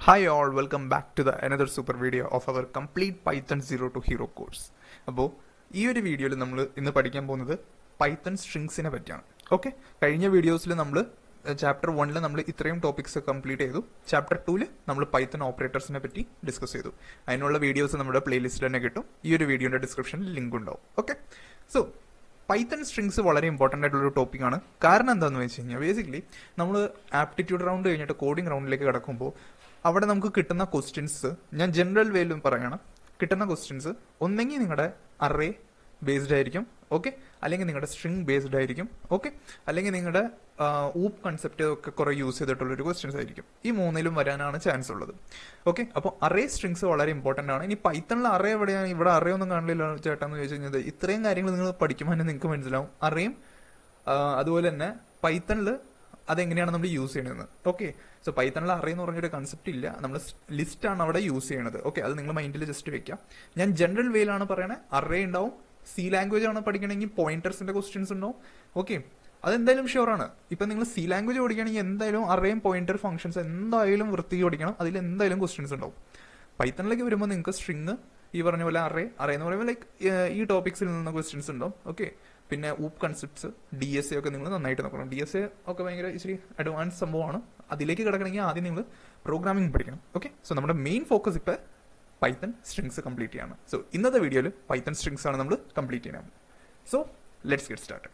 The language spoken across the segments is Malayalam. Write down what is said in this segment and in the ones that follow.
Hi all, welcome back to the another super video of our complete Python 0 to Hero course. അപ്പോൾ ഈ ഒരു വീഡിയോയിൽ നമ്മൾ ഇന്ന് പഠിക്കാൻ പോകുന്നത് പൈത്തൺ സ്ട്രിങ്സിനെ പറ്റിയാണ് ഓക്കെ കഴിഞ്ഞ വീഡിയോസിൽ നമ്മൾ ചാപ്റ്റർ വണ്ണിൽ നമ്മൾ ഇത്രയും ടോപ്പിക്സ് കംപ്ലീറ്റ് ചെയ്തു ചാപ്റ്റർ ടൂവിൽ നമ്മൾ പൈത്തൺ ഓപ്പറേറ്റേഴ്സിനെ പറ്റി ഡിസ്കസ് ചെയ്തു അതിനുള്ള വീഡിയോസ് നമ്മുടെ പ്ലേലിസ്റ്റിൽ തന്നെ കിട്ടും ഈ ഒരു വീഡിയോയുടെ ഡിസ്ക്രിപ്ഷനിൽ ലിങ്ക് ഉണ്ടാവും ഓക്കെ സോ പൈത്തൺ സ്ട്രിങ്സ് വളരെ ഇമ്പോർട്ടൻ്റ് ആയിട്ടുള്ള ഒരു ടോപ്പിക്കാണ് കാരണം എന്താണെന്ന് വെച്ച് കഴിഞ്ഞാൽ ബേസിക്കലി നമ്മൾ ആപ്റ്റിറ്റ്യൂഡ് റൗണ്ട് കഴിഞ്ഞിട്ട് കോഡിംഗ് റൗണ്ടിലേക്ക് കിടക്കുമ്പോൾ അവിടെ നമുക്ക് കിട്ടുന്ന ക്വസ്റ്റ്യൻസ് ഞാൻ ജനറൽ വേയിലും പറയണം കിട്ടുന്ന ക്വസ്റ്റ്യൻസ് ഒന്നെങ്കിൽ നിങ്ങളുടെ അറേ ബേസ്ഡ് ആയിരിക്കും ഓക്കെ അല്ലെങ്കിൽ നിങ്ങളുടെ സ്ട്രിങ് ബേസ്ഡ് ആയിരിക്കും ഓക്കെ അല്ലെങ്കിൽ നിങ്ങളുടെ ഊപ്പ് കൺസെപ്റ്റ് ഒക്കെ കുറെ യൂസ് ചെയ്തിട്ടുള്ള ഒരു ക്വസ്റ്റ്യൻസ് ആയിരിക്കും ഈ മൂന്നിലും വരാനാണ് ചാൻസ് ഉള്ളത് ഓക്കെ അപ്പോൾ അറേ സ്ട്രിങ്സ് വളരെ ഇമ്പോർട്ടൻ്റ് ആണ് ഇനി പൈത്തണിൽ അറേ എവിടെയാണ് ഇവിടെ അറേ ഒന്നും കാണില്ല ചേട്ടാന്ന് ചോദിച്ചു കഴിഞ്ഞാൽ ഇത്രയും കാര്യങ്ങൾ നിങ്ങൾ പഠിക്കുമ്പോൾ തന്നെ നിങ്ങൾക്ക് മനസ്സിലാവും അറേയും അതുപോലെ തന്നെ പൈത്തണിൽ അതെങ്ങനെയാണ് നമ്മൾ യൂസ് ചെയ്യണത് ഓക്കെ സോ പൈത്തണിൽ അറേ എന്ന് പറഞ്ഞൊരു കൺസെപ്റ്റ് ഇല്ല നമ്മൾ ലിസ്റ്റ് ആണ് അവിടെ യൂസ് ചെയ്യണത് ഓക്കെ അത് നിങ്ങൾ മൈൻഡിൽ ജസ്റ്റ് വെക്കാം ഞാൻ ജനറൽ വേയിലാണ് പറയണത് അറേ ഉണ്ടാവും സി ലാംഗ്വേജ് ആണ് പഠിക്കണമെങ്കിൽ പോയിന്റേഴ്സിന്റെ ക്വസ്റ്റ്യൻസ് ഉണ്ടാവും ഓക്കെ അതെന്തായാലും ഷുവർ ആണ് ഇപ്പൊ നിങ്ങൾ സി ലാംഗ്വേജ് പഠിക്കുകയാണെങ്കിൽ എന്തായാലും അറേയും പോയിന്റർ ഫംഗ്ഷൻസ് എന്തായാലും വൃത്തി പഠിക്കണം അതിൽ എന്തായാലും ക്വസ്റ്റ്യൻസ് ഉണ്ടാവും പൈത്തണിലേക്ക് വരുമ്പോൾ നിങ്ങൾക്ക് സ്ട്രിങ് ഈ പറഞ്ഞ പോലെ അറേ അറേ എന്ന് പറയുമ്പോൾ ലൈക്ക് ഈ ടോപ്പിക്സിൽ നിന്ന് ക്വസ്റ്റ്യൻസ് ഉണ്ടാവും ഓക്കെ പിന്നെ OOP concepts D S A ഒക്കെ നിങ്ങൾ നന്നായിട്ട് നോക്കണം ഡി എസ് എ ഒക്കെ ഭയങ്കര ഇച്ചിരി അഡ്വാൻസ് സംഭവമാണ് അതിലേക്ക് കിടക്കണമെങ്കിൽ ആദ്യം നിങ്ങൾ പ്രോഗ്രാമിംഗ് പഠിക്കണം ഓക്കെ സോ നമ്മുടെ മെയിൻ ഫോക്കസ് ഇപ്പോൾ പൈത്തൺ സ്ട്രിങ്സ് കംപ്ലീറ്റ് ചെയ്യാണ് സോ ഇന്നത്തെ വീഡിയോയിൽ പൈത്തൺ സ്ട്രിങ്സ് ആണ് നമ്മൾ കംപ്ലീറ്റ് ചെയ്യാൻ സോ ലെറ്റ്സ് ഗെറ്റ് സ്റ്റാർട്ട്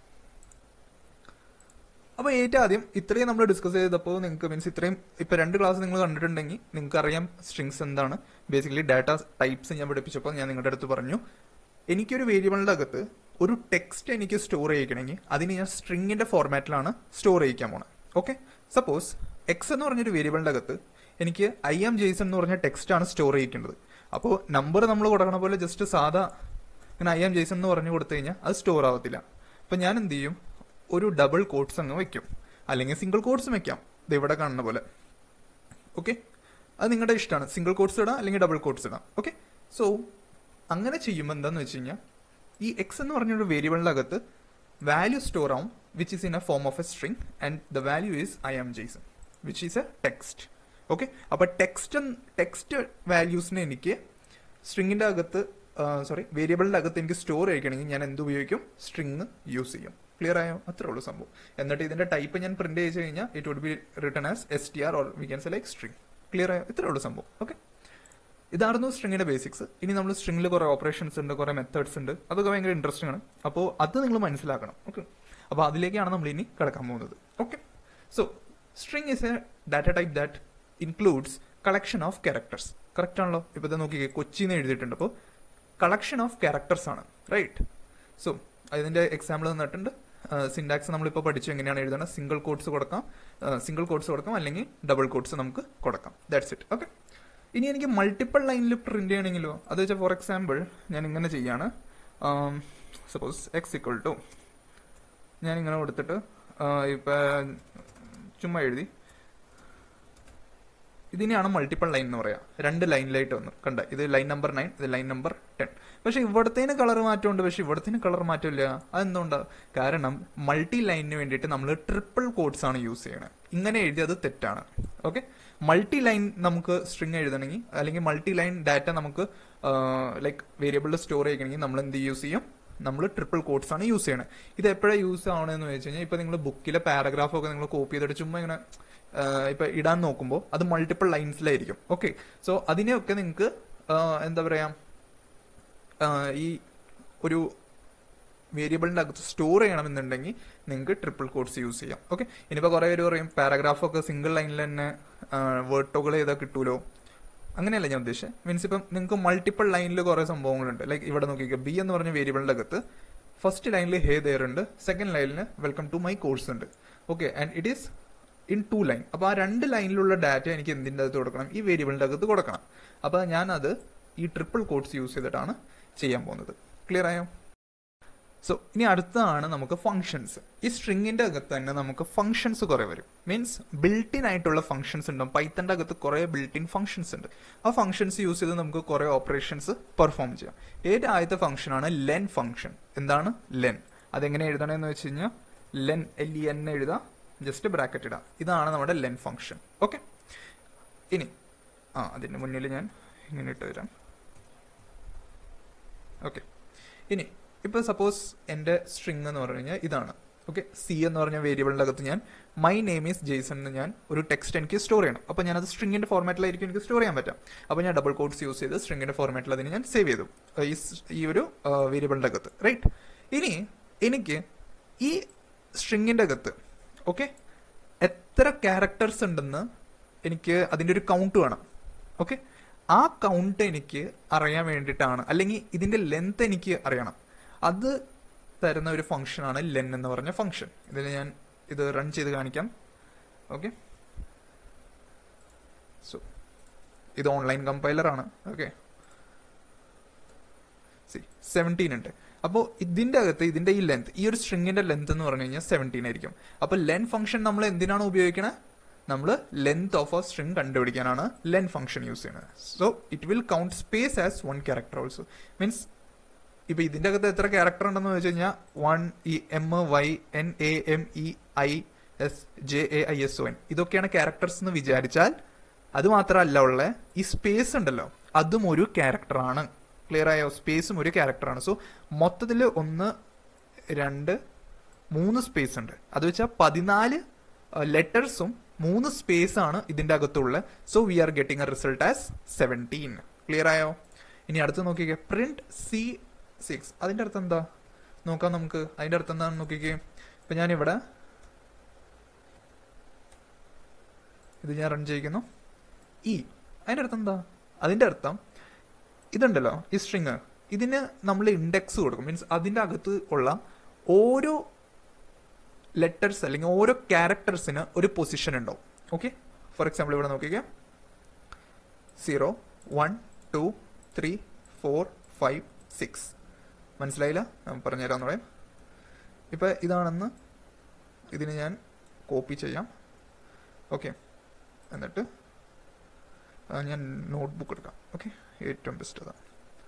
അപ്പോൾ ഏറ്റവും ആദ്യം ഇത്രയും നമ്മൾ ഡിസ്കസ് ചെയ്തപ്പോൾ നിങ്ങൾക്ക് മീൻസ് ഇത്രയും ഇപ്പൊ രണ്ട് ക്ലാസ് നിങ്ങൾ കണ്ടിട്ടുണ്ടെങ്കിൽ നിങ്ങൾക്ക് അറിയാം സ്ട്രിങ്സ് എന്താണ് ബേസിക്കലി ഡാറ്റ ടൈപ്സ് ഞാൻ പഠിപ്പിച്ചപ്പോൾ ഞാൻ നിങ്ങളുടെ അടുത്ത് പറഞ്ഞു എനിക്കൊരു വേരിയബിളിന്റെ അകത്ത് ഒരു ടെക്സ്റ്റ് എനിക്ക് സ്റ്റോർ ചെയ്യിക്കണമെങ്കിൽ അതിന് ഞാൻ സ്ട്രിങ്ങിന്റെ ഫോർമാറ്റിലാണ് സ്റ്റോർ ചെയ്യിക്കാൻ പോണത് ഓക്കെ സപ്പോസ് എക്സ് എന്ന് പറഞ്ഞൊരു വേരിയബിളിന്റെ അകത്ത് എനിക്ക് ഐ എം ജെയ്സൺ എന്ന് പറഞ്ഞ ടെക്സ്റ്റ് ആണ് സ്റ്റോർ ചെയ്യിക്കേണ്ടത് അപ്പോൾ നമ്പർ നമ്മൾ കൊടുക്കണ പോലെ ജസ്റ്റ് സാധാ ഇങ്ങനെ ഐ എം ജെയ്സൺ എന്ന് പറഞ്ഞു കൊടുത്തു കഴിഞ്ഞാൽ അത് സ്റ്റോർ ആവത്തില്ല അപ്പൊ ഞാൻ എന്ത് ചെയ്യും ഒരു ഡബിൾ കോട്ട്സ് അങ്ങ് വെക്കും അല്ലെങ്കിൽ സിംഗിൾ കോട്ട്സും വെക്കാം ഇത് ഇവിടെ കാണുന്ന പോലെ ഓക്കെ അത് നിങ്ങളുടെ ഇഷ്ടമാണ് സിംഗിൾ കോട്ട്സ് ഇടാം അല്ലെങ്കിൽ ഡബിൾ കോട്ട്സ് ഇടാം ഓക്കെ സോ അങ്ങനെ ചെയ്യുമ്പോൾ എന്താന്ന് വെച്ച് കഴിഞ്ഞാൽ ഈ എക്സ് എന്ന് പറഞ്ഞൊരു വേരിയബിളിന്റെ അകത്ത് വാല്യൂ സ്റ്റോർ ആവും which is in a form of a string and the value is I am Jaison which is a text okay അപ്പൊ ടെക്സ്റ്റ് ടെക്സ്റ്റ് വാല്യൂസിനെ എനിക്ക് സ്ട്രിങ്ങിന്റെ അകത്ത് സോറി വേരിയബിളിന്റെ അകത്ത് എനിക്ക് സ്റ്റോർ ചെയ്യണമെങ്കിൽ ഞാൻ എന്ത് ഉപയോഗിക്കും സ്ട്രിങ് യൂസ് ചെയ്യും ക്ലിയർ ആയോ അത്രേ ഉള്ളൂ സംഭവം എന്നിട്ട് ഇതിന്റെ ടൈപ്പ് ഞാൻ പ്രിന്റ് ചെയ്ത് കഴിഞ്ഞാൽ it would be return as S T R or we can say like string clear ആയോ ഇത്രേ ഉള്ളൂ സംഭവം ഓക്കെ ഇതായിരുന്നു സ്ട്രിങ്ങിന്റെ ബേസിക്സ് ഇനി നമ്മൾ സ്ട്രിങ്ങിൽ കുറെ ഓപ്പറേഷൻസ് ഉണ്ട് കുറെ മെത്തേഡ്സ് ഉണ്ട് അതൊക്കെ ഭയങ്കര ഇൻട്രസ്റ്റിംഗ് ആണ് അപ്പോൾ അത് നിങ്ങൾ മനസ്സിലാക്കണം ഓക്കെ അപ്പോൾ അതിലേക്കാണ് നമ്മൾ ഇനി കിടക്കാൻ പോകുന്നത് okay so string is a data type that includes collection of characters correct ആണല്ലോ ഇപ്പൊ ഇത് നോക്കിക്കേ കൊച്ചിന്ന് എഴുതിയിട്ടുണ്ട് അപ്പോൾ കളക്ഷൻ ഓഫ് ക്യാരക്ടേഴ്സ് ആണ് റൈറ്റ് സോ അതിന്റെ എക്സാമ്പിൾ തന്നിട്ടുണ്ട് സിൻഡാക്സ് നമ്മളിപ്പോൾ പഠിച്ചു എങ്ങനെയാണ് എഴുതുന്നത് സിംഗിൾ കോഡ്സ് കൊടുക്കാം സിംഗിൾ കോഡ്സ് കൊടുക്കാം അല്ലെങ്കിൽ ഡബിൾ കോഡ്സ് നമുക്ക് കൊടുക്കാം ദാറ്റ്സ് ഇറ്റ് ഓക്കെ ഇനി എനിക്ക് മൾട്ടിപ്പിൾ ലൈനിൽ പ്രിന്റ് ചെയ്യണമെങ്കിലോ അത് വെച്ചാൽ ഫോർ എക്സാമ്പിൾ ഞാൻ ഇങ്ങനെ ചെയ്യാണ് സപ്പോസ് എക്സ് ഇക്വൽ ടു ഞാൻ ഇങ്ങനെ കൊടുത്തിട്ട് ഇപ്പൊ ചുമ്മാ എഴുതി ഇതിനെയാണ് മൾട്ടിപ്പിൾ ലൈൻ എന്ന് പറയാം രണ്ട് ലൈനിലായിട്ട് വന്നു കണ്ട ഇത് ലൈൻ നമ്പർ നയൻ ഇത് ലൈൻ നമ്പർ ടെൻ പക്ഷെ ഇവിടത്തേന് കളർ മാറ്റമുണ്ട് പക്ഷെ ഇവിടത്തേന് കളർ മാറ്റമില്ല അതെന്തുകൊണ്ടാ കാരണം മൾട്ടി ലൈനിന് വേണ്ടിയിട്ട് നമ്മൾ ട്രിപ്പിൾ കോഡ്സ് ആണ് യൂസ് ചെയ്യണത് ഇങ്ങനെ എഴുതിയത് തെറ്റാണ് ഓക്കെ മൾട്ടി ലൈൻ നമുക്ക് സ്ട്രിങ് എഴുതണമെങ്കിൽ അല്ലെങ്കിൽ മൾട്ടി ലൈൻ ഡാറ്റ നമുക്ക് ലൈക്ക് വേരിയബിളിൽ സ്റ്റോർ ചെയ്യണമെങ്കിൽ നമ്മൾ എന്ത് യൂസ് ചെയ്യും നമ്മൾ ട്രിപ്പിൾ കോഡ്സ് ആണ് യൂസ് ചെയ്യണത് ഇത് എപ്പോഴാണ് യൂസ് ആവണമെന്ന് വെച്ച് കഴിഞ്ഞാൽ ഇപ്പൊ നിങ്ങൾ ബുക്കിലെ പാരഗ്രാഫ് ഒക്കെ നിങ്ങൾ കോപ്പി ചെയ്തിട്ട് ചുമ്മാ ഇങ്ങനെ ഇപ്പൊ ഇടാൻ നോക്കുമ്പോൾ അത് മൾട്ടിപ്പിൾ ലൈൻസിലായിരിക്കും ഓക്കെ സോ അതിനെയൊക്കെ നിങ്ങൾക്ക് എന്താ പറയാ ഈ ഒരു വേരിയബിളിന്റെ അകത്ത് സ്റ്റോർ ചെയ്യണമെന്നുണ്ടെങ്കിൽ നിങ്ങൾക്ക് ട്രിപ്പിൾ കോഡ്സ് യൂസ് ചെയ്യാം ഓക്കെ ഇനിയിപ്പോൾ കുറേ പേര് പറയും പാരഗ്രാഫ് ഒക്കെ സിംഗിൾ ലൈനിൽ തന്നെ വേർട്ടോകൾ ചെയ്താൽ കിട്ടൂലോ അങ്ങനെയല്ല ഞാൻ ഉദ്ദേശിച്ചത് മീൻസ് ഇപ്പം നിങ്ങൾക്ക് മൾട്ടിപ്പിൾ ലൈനിൽ കുറേ സംഭവങ്ങളുണ്ട് ലൈക്ക് ഇവിടെ നോക്കിക്കുക ബി എന്ന് പറഞ്ഞ വേരിയബിളിന്റെ അകത്ത് ഫസ്റ്റ് ലൈനിൽ ഹേ ദയർ ഉണ്ട് സെക്കൻഡ് ലൈനിൽ വെൽക്കം ടു മൈ കോഴ്സ് ഉണ്ട് okay and it is in two line അപ്പോൾ ആ രണ്ട് ലൈനിലുള്ള ഡാറ്റ എനിക്ക് എന്തിൻ്റെ അകത്ത് കൊടുക്കണം ഈ വേരിയബിളിന്റെ അകത്ത് കൊടുക്കണം അപ്പോൾ ഞാൻ അത് ഈ ട്രിപ്പിൾ കോഡ്സ് യൂസ് ചെയ്തിട്ടാണ് ചെയ്യാൻ പോകുന്നത് ക്ലിയർ ആയോ സോ ഇനി അടുത്തതാണ് നമുക്ക് ഫംഗ്ഷൻസ് ഈ സ്ട്രിങ്ങിന്റെ അകത്ത് തന്നെ നമുക്ക് ഫംഗ്ഷൻസ് കുറെ വരും മീൻസ് ബിൽട്ടിൻ ആയിട്ടുള്ള ഫംഗ്ഷൻസ് ഉണ്ടാവും പൈത്തന്റെ അകത്ത് കുറെ ബിൽട്ടിൻ ഫംഗ്ഷൻസ് ഉണ്ട് ആ ഫംഗ്ഷൻസ് യൂസ് ചെയ്ത് നമുക്ക് കുറെ ഓപ്പറേഷൻസ് പെർഫോം ചെയ്യാം ഏറ്റവും ആദ്യത്തെ ഫംഗ്ഷൻ ആണ് ലെൻ ഫംഗ്ഷൻ എന്താണ് ലെൻ അതെങ്ങനെ എഴുതണമെന്ന് വെച്ച് കഴിഞ്ഞാൽ ലെൻ എൽ ഇ എൻ എഴുതാം ജസ്റ്റ് ബ്രാക്കറ്റ് ഇടാം ഇതാണ് നമ്മുടെ ലെൻ ഫംഗ്ഷൻ ഓക്കെ ഇനി ആ അതിന് മുന്നിൽ ഞാൻ ഇങ്ങനെ ഇട്ട് തരാം ഓക്കെ ഇനി ഇപ്പൊ സപ്പോസ് എൻ്റെ സ്ട്രിങ് എന്ന് പറഞ്ഞു കഴിഞ്ഞാൽ ഇതാണ് ഓക്കെ സി എന്ന് പറഞ്ഞ വേരിയബിളിൻ്റെ അകത്ത് ഞാൻ മൈ നെയിം ഈസ് ജെയ്സൺ എന്ന് ഞാൻ ഒരു ടെക്സ്റ്റ് എനിക്ക് സ്റ്റോർ ചെയ്യണം അപ്പോൾ ഞാനത് സ്ട്രിങ്ങിൻ്റെ ഫോർമാറ്റിലായിരിക്കും എനിക്ക് സ്റ്റോർ ചെയ്യാൻ പറ്റാം അപ്പോൾ ഞാൻ ഡബിൾ കോഡ്സ് യൂസ് ചെയ്ത് സ്ട്രിങ്ങിൻ്റെ ഫോർമാറ്റിൽ അതിന് ഞാൻ സേവ് ചെയ്തു ഏർ ഈ സ്- ഈ ഒരു വേരിയബിളിൻ്റെ അകത്ത് റൈറ്റ് ഇനി എനിക്ക് ഈ സ്ട്രിങ്ങിൻ്റെ അകത്ത് ഓക്കെ എത്ര ക്യാരക്ടേഴ്സ് ഉണ്ടെന്ന് എനിക്ക് അതിൻ്റെ ഒരു കൗണ്ട് വേണം ഓക്കെ ആ കൗണ്ട് എനിക്ക് അറിയാൻ വേണ്ടിയിട്ടാണ് അല്ലെങ്കിൽ ഇതിന്റെ ലെങ്ത് എനിക്ക് അറിയണം അത് തരുന്ന ഒരു ഫംഗ്ഷനാണ് ലെൻ എന്ന് പറഞ്ഞ ഫംഗ്ഷൻ ഇതിൽ ഞാൻ ഇത് റൺ ചെയ്ത് കാണിക്കാം ഓക്കെ സോ ഇത് ഓൺലൈൻ കമ്പൈലർ ആണ് ഓക്കെ സി സെവൻറ്റീൻ ഉണ്ട് അപ്പോൾ ഇതിന്റെ അകത്ത് ഇതിന്റെ ഈ ലെങ്ത് ഈ ഒരു സ്ട്രിങ്ങിന്റെ ലെങ്ത് എന്ന് പറഞ്ഞു കഴിഞ്ഞാൽ സെവൻറ്റീൻ ആയിരിക്കും അപ്പോൾ ലെൻ ഫംഗ്ഷൻ നമ്മൾ എന്തിനാണ് ഉപയോഗിക്കണത് നമ്മൾ ലെങ്ത് ഓഫ് എ സ്ട്രിങ് കണ്ടുപിടിക്കാനാണ് ലെൻ ഫംഗ്ഷൻ യൂസ് ചെയ്യുന്നത് so it will count space as one character also means ഇപ്പൊ ഇതിന്റെ അകത്ത് എത്ര ക്യാരക്ടർ ഉണ്ടെന്ന് വെച്ച് കഴിഞ്ഞാൽ one E M Y N A M E I S J A I S O N ഇതൊക്കെയാണ് ക്യാരക്ടേഴ്സ് എന്ന് വിചാരിച്ചാൽ അത് മാത്രമല്ല ഉള്ള ഈ സ്പേസ് ഉണ്ടല്ലോ അതും ഒരു ക്യാരക്ടറാണ് ക്ലിയർ ആയോ സ്പേസും ഒരു ക്യാരക്ടറാണ് സോ മൊത്തത്തിൽ ഒന്ന് രണ്ട് മൂന്ന് സ്പേസ് ഉണ്ട് അത് വെച്ചാൽ പതിനാല് ലെറ്റേഴ്സും മൂന്ന് സ്പേസ് ആണ് ഇതിന്റെ അകത്തുള്ള so we are getting a result as seventeen clear ആയോ ഇനി അടുത്ത് നോക്കിക്കേ പ്രിന്റ് സി സിക്സ് അതിന്റെ അർത്ഥം എന്താ നോക്കാം നമുക്ക് അതിന്റെ അർത്ഥം എന്താണെന്ന് നോക്കിക്കേ ഇപ്പൊ ഞാനിവിടെ ഇത് ഞാൻ റൺ ചെയ്യിക്കുന്നു ഇ അതിന്റെ അർത്ഥം എന്താ അതിന്റെ അർത്ഥം ഇതുണ്ടല്ലോ ഈ സ്ട്രിങ് ഇതിന് നമ്മൾ ഇൻഡെക്സ് കൊടുക്കും മീൻസ് അതിന്റെ അകത്ത് ഉള്ള ഓരോ ലെറ്റേഴ്സ് അല്ലെങ്കിൽ ഓരോ ക്യാരക്ടേഴ്സിന് ഒരു പൊസിഷൻ ഉണ്ടാവും ഓക്കെ ഫോർ എക്സാമ്പിൾ ഇവിടെ നോക്കിക്കേ zero one two three four five six മനസ്സിലായില്ല ഞാൻ പറഞ്ഞുതരാന്ന് പറയാം ഇപ്പൊ ഇതാണെന്ന് ഇതിന് ഞാൻ കോപ്പി ചെയ്യാം ഓക്കെ എന്നിട്ട് ആ, ഞാൻ നോട്ട്ബുക്ക് എടുക്കാം ഓക്കെ ഏറ്റവും ബെസ്റ്റ് അതാണ്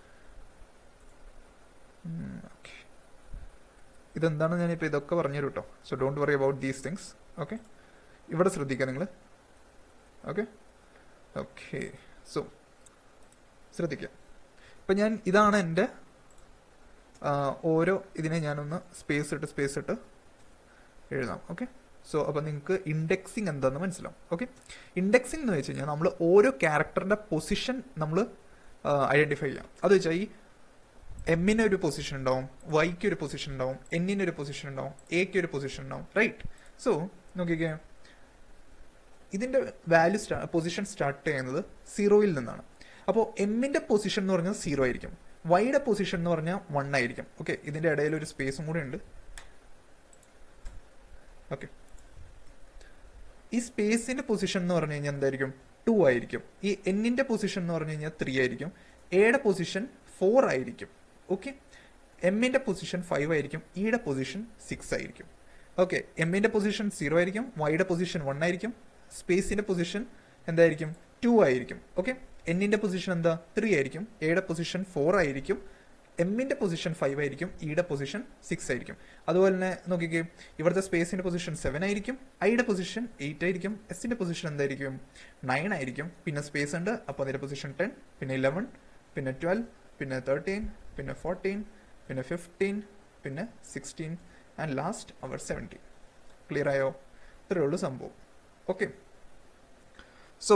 ഓക്കെ ഇതെന്താണ് ഞാനിപ്പോൾ ഇതൊക്കെ പറഞ്ഞു തരും കേട്ടോ so don't worry about these things okay ഇവിടെ ശ്രദ്ധിക്കുക നിങ്ങൾ ഓക്കെ ഓക്കെ സോ ശ്രദ്ധിക്കുക ഇപ്പം ഞാൻ ഇതാണ് എൻ്റെ ആ, ഓരോ ഇതിനെ ഞാനൊന്ന് സ്പേസ് ഇട്ട് സ്പേസ് ഇട്ട് എഴുതാം ഓക്കെ സോ അപ്പോൾ നിങ്ങൾക്ക് ഇൻഡെക്സിങ് എന്താണെന്ന് മനസ്സിലാവും ഓക്കെ ഇൻഡെക്സിംഗ് എന്ന് വെച്ച് കഴിഞ്ഞാൽ നമ്മൾ ഓരോ ക്യാരക്ടറിൻ്റെ പൊസിഷൻ നമ്മൾ ഐഡൻറ്റിഫൈ ചെയ്യാം അത് വെച്ചാൽ ഈ എമ്മിന് ഒരു പൊസിഷൻ ഉണ്ടാവും വൈക്ക് ഒരു പൊസിഷൻ ഉണ്ടാവും എന്നിന് ഒരു പൊസിഷൻ ഉണ്ടാവും എക്ക് ഒരു പൊസിഷൻ ഉണ്ടാവും റൈറ്റ് സോ നോക്കിക്കേ ഇതിന്റെ വാല്യൂ പൊസിഷൻ സ്റ്റാർട്ട് ചെയ്യുന്നത് സീറോയിൽ നിന്നാണ് അപ്പോൾ എമ്മിന്റെ പൊസിഷൻ എന്ന് പറഞ്ഞാൽ സീറോ ആയിരിക്കും വൈയുടെ പൊസിഷൻ എന്ന് പറഞ്ഞാൽ വൺ ആയിരിക്കും ഓക്കെ ഇതിന്റെ ഇടയിൽ ഒരു സ്പേസും കൂടെ ഉണ്ട് ഓക്കെ ഈ സ്പേസിന്റെ പൊസിഷൻ എന്ന് പറഞ്ഞു കഴിഞ്ഞാൽ എന്തായിരിക്കും ടു ആയിരിക്കും ഈ എന്നിന്റെ പൊസിഷൻ എന്ന് പറഞ്ഞു കഴിഞ്ഞാൽ ത്രീ ആയിരിക്കും എയുടെ പൊസിഷൻ ഫോർ ആയിരിക്കും ഓക്കെ എമ്മിന്റെ പൊസിഷൻ ഫൈവ് ആയിരിക്കും ഇയുടെ പൊസിഷൻ സിക്സ് ആയിരിക്കും ഓക്കെ എമ്മിന്റെ പൊസിഷൻ സീറോ ആയിരിക്കും വൈയുടെ പൊസിഷൻ വൺ ആയിരിക്കും സ്പേസിന്റെ പൊസിഷൻ എന്തായിരിക്കും ടു ആയിരിക്കും ഓക്കെ എന്നിന്റെ പൊസിഷൻ എന്താ ത്രീ ആയിരിക്കും എയുടെ പൊസിഷൻ ഫോർ ആയിരിക്കും എമ്മിന്റെ പൊസിഷൻ ഫൈവ് ആയിരിക്കും ഇയുടെ പൊസിഷൻ സിക്സ് ആയിരിക്കും അതുപോലെ തന്നെ നോക്കിക്കേ ഇവിടുത്തെ സ്പേസിന്റെ പൊസിഷൻ സെവൻ ആയിരിക്കും ഐയുടെ പൊസിഷൻ എയ്റ്റ് ആയിരിക്കും എസിന്റെ പൊസിഷൻ എന്തായിരിക്കും നയൻ ആയിരിക്കും പിന്നെ സ്പേസ് ഉണ്ട് അപ്പോൾ അതിന്റെ പൊസിഷൻ ടെൻ പിന്നെ ഇലവൻ പിന്നെ ട്വൽവ് പിന്നെ തേർട്ടീൻ പിന്നെ ഫോർട്ടീൻ പിന്നെ ഫിഫ്റ്റീൻ പിന്നെ സിക്സ്റ്റീൻ ആൻഡ് ലാസ്റ്റ് അവർ സെവൻറ്റീൻ ക്ലിയർ ആയോ ഇത്രയേ ഉള്ളൂ സംഭവം ഓക്കെ സോ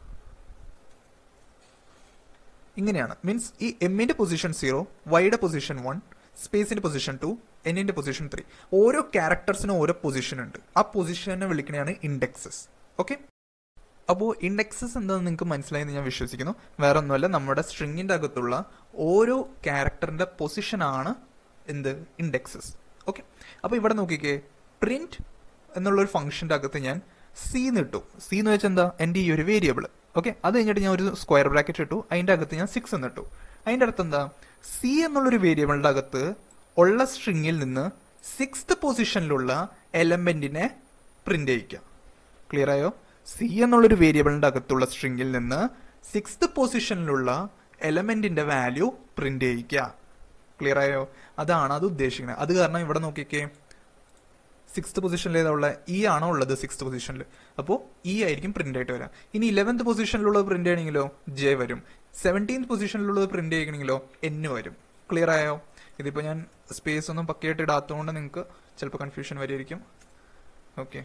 ഇങ്ങനെയാണ് മീൻസ് ഈ എമ്മിന്റെ പൊസിഷൻ സീറോ വൈയുടെ പൊസിഷൻ വൺ സ്പേസിന്റെ പൊസിഷൻ ടു എന്നിന്റെ പൊസിഷൻ ത്രീ ഓരോ ക്യാരക്ടേഴ്സിനും ഓരോ പൊസിഷൻ ഉണ്ട് ആ പൊസിഷനെ വിളിക്കുന്നതാണ് ഇൻഡെക്സസ് ഓക്കെ അപ്പോൾ ഇൻഡെക്സസ് എന്താണെന്ന് നിങ്ങൾക്ക് മനസ്സിലായെന്ന് ഞാൻ വിശ്വസിക്കുന്നു വേറെ ഒന്നുമല്ല നമ്മുടെ സ്ട്രിങ്ങിന്റെ അകത്തുള്ള ഓരോ ക്യാരക്ടറിന്റെ പൊസിഷനാണ് എന്ത് ഇൻഡെക്സസ് ഓക്കെ അപ്പോൾ ഇവിടെ നോക്കിക്കേ പ്രിന്റ് എന്നുള്ള ഒരു ഫംഗ്ഷന്റെ അകത്ത് ഞാൻ സി ഇട്ടു സി എന്ന് വെച്ചാൽ എന്താ എൻ്റെ ഈ ഒരു വേരിയബിൾ ഓക്കെ അത് കഴിഞ്ഞിട്ട് ഞാൻ ഒരു സ്ക്വയർ ബ്രാക്കറ്റ് ഇട്ടു അതിന്റെ അകത്ത് ഞാൻ സിക്സ് എന്നിട്ടു അതിന്റെ അർത്ഥം എന്താ സി എന്നുള്ളൊരു വേരിയബിളിന്റെ അകത്ത് ഉള്ള സ്ട്രിങ്ങിൽ നിന്ന് സിക്സ്ത് പൊസിഷനിലുള്ള എലമെന്റിനെ പ്രിന്റ് ചെയ്യിക്കുക ക്ലിയർ ആയോ സി എന്നുള്ളൊരു വേരിയബിളിന്റെ അകത്തുള്ള സ്ട്രിങ്ങിൽ നിന്ന് സിക്സ്ത് പൊസിഷനിലുള്ള എലമെന്റിന്റെ വാല്യൂ പ്രിന്റ് ചെയ്യിക്കുക ക്ലിയർ ആയോ അതാണ് അത് ഉദ്ദേശിക്കുന്നത് അത് കാരണം ഇവിടെ നോക്കിക്കേ സിക്സ്ത് പൊസിഷനിൽ ഏതാ ഉള്ളത് ഇ ആണോ ഉള്ളത് സിക്സ്ത് പൊസിഷനിൽ അപ്പോൾ ഇ ആയിരിക്കും പ്രിന്റ് ആയിട്ട് വരാം ഇനി ഇലവൻത് പൊസിഷനിലുള്ളത് പ്രിന്റ് ചെയ്യണമെങ്കിലോ ജെ വരും സെവൻറ്റീൻത് പൊസിഷനിലുള്ളത് പ്രിന്റ് ചെയ്യണമെങ്കിലോ എൻ വരും ക്ലിയർ ആയോ ഇതിപ്പോൾ ഞാൻ സ്പേസ് ഒന്നും പക്കയായിട്ട് ഇടാത്തതുകൊണ്ട് നിങ്ങൾക്ക് ചിലപ്പോൾ കൺഫ്യൂഷൻ വരുമായിരിക്കും ഓക്കെ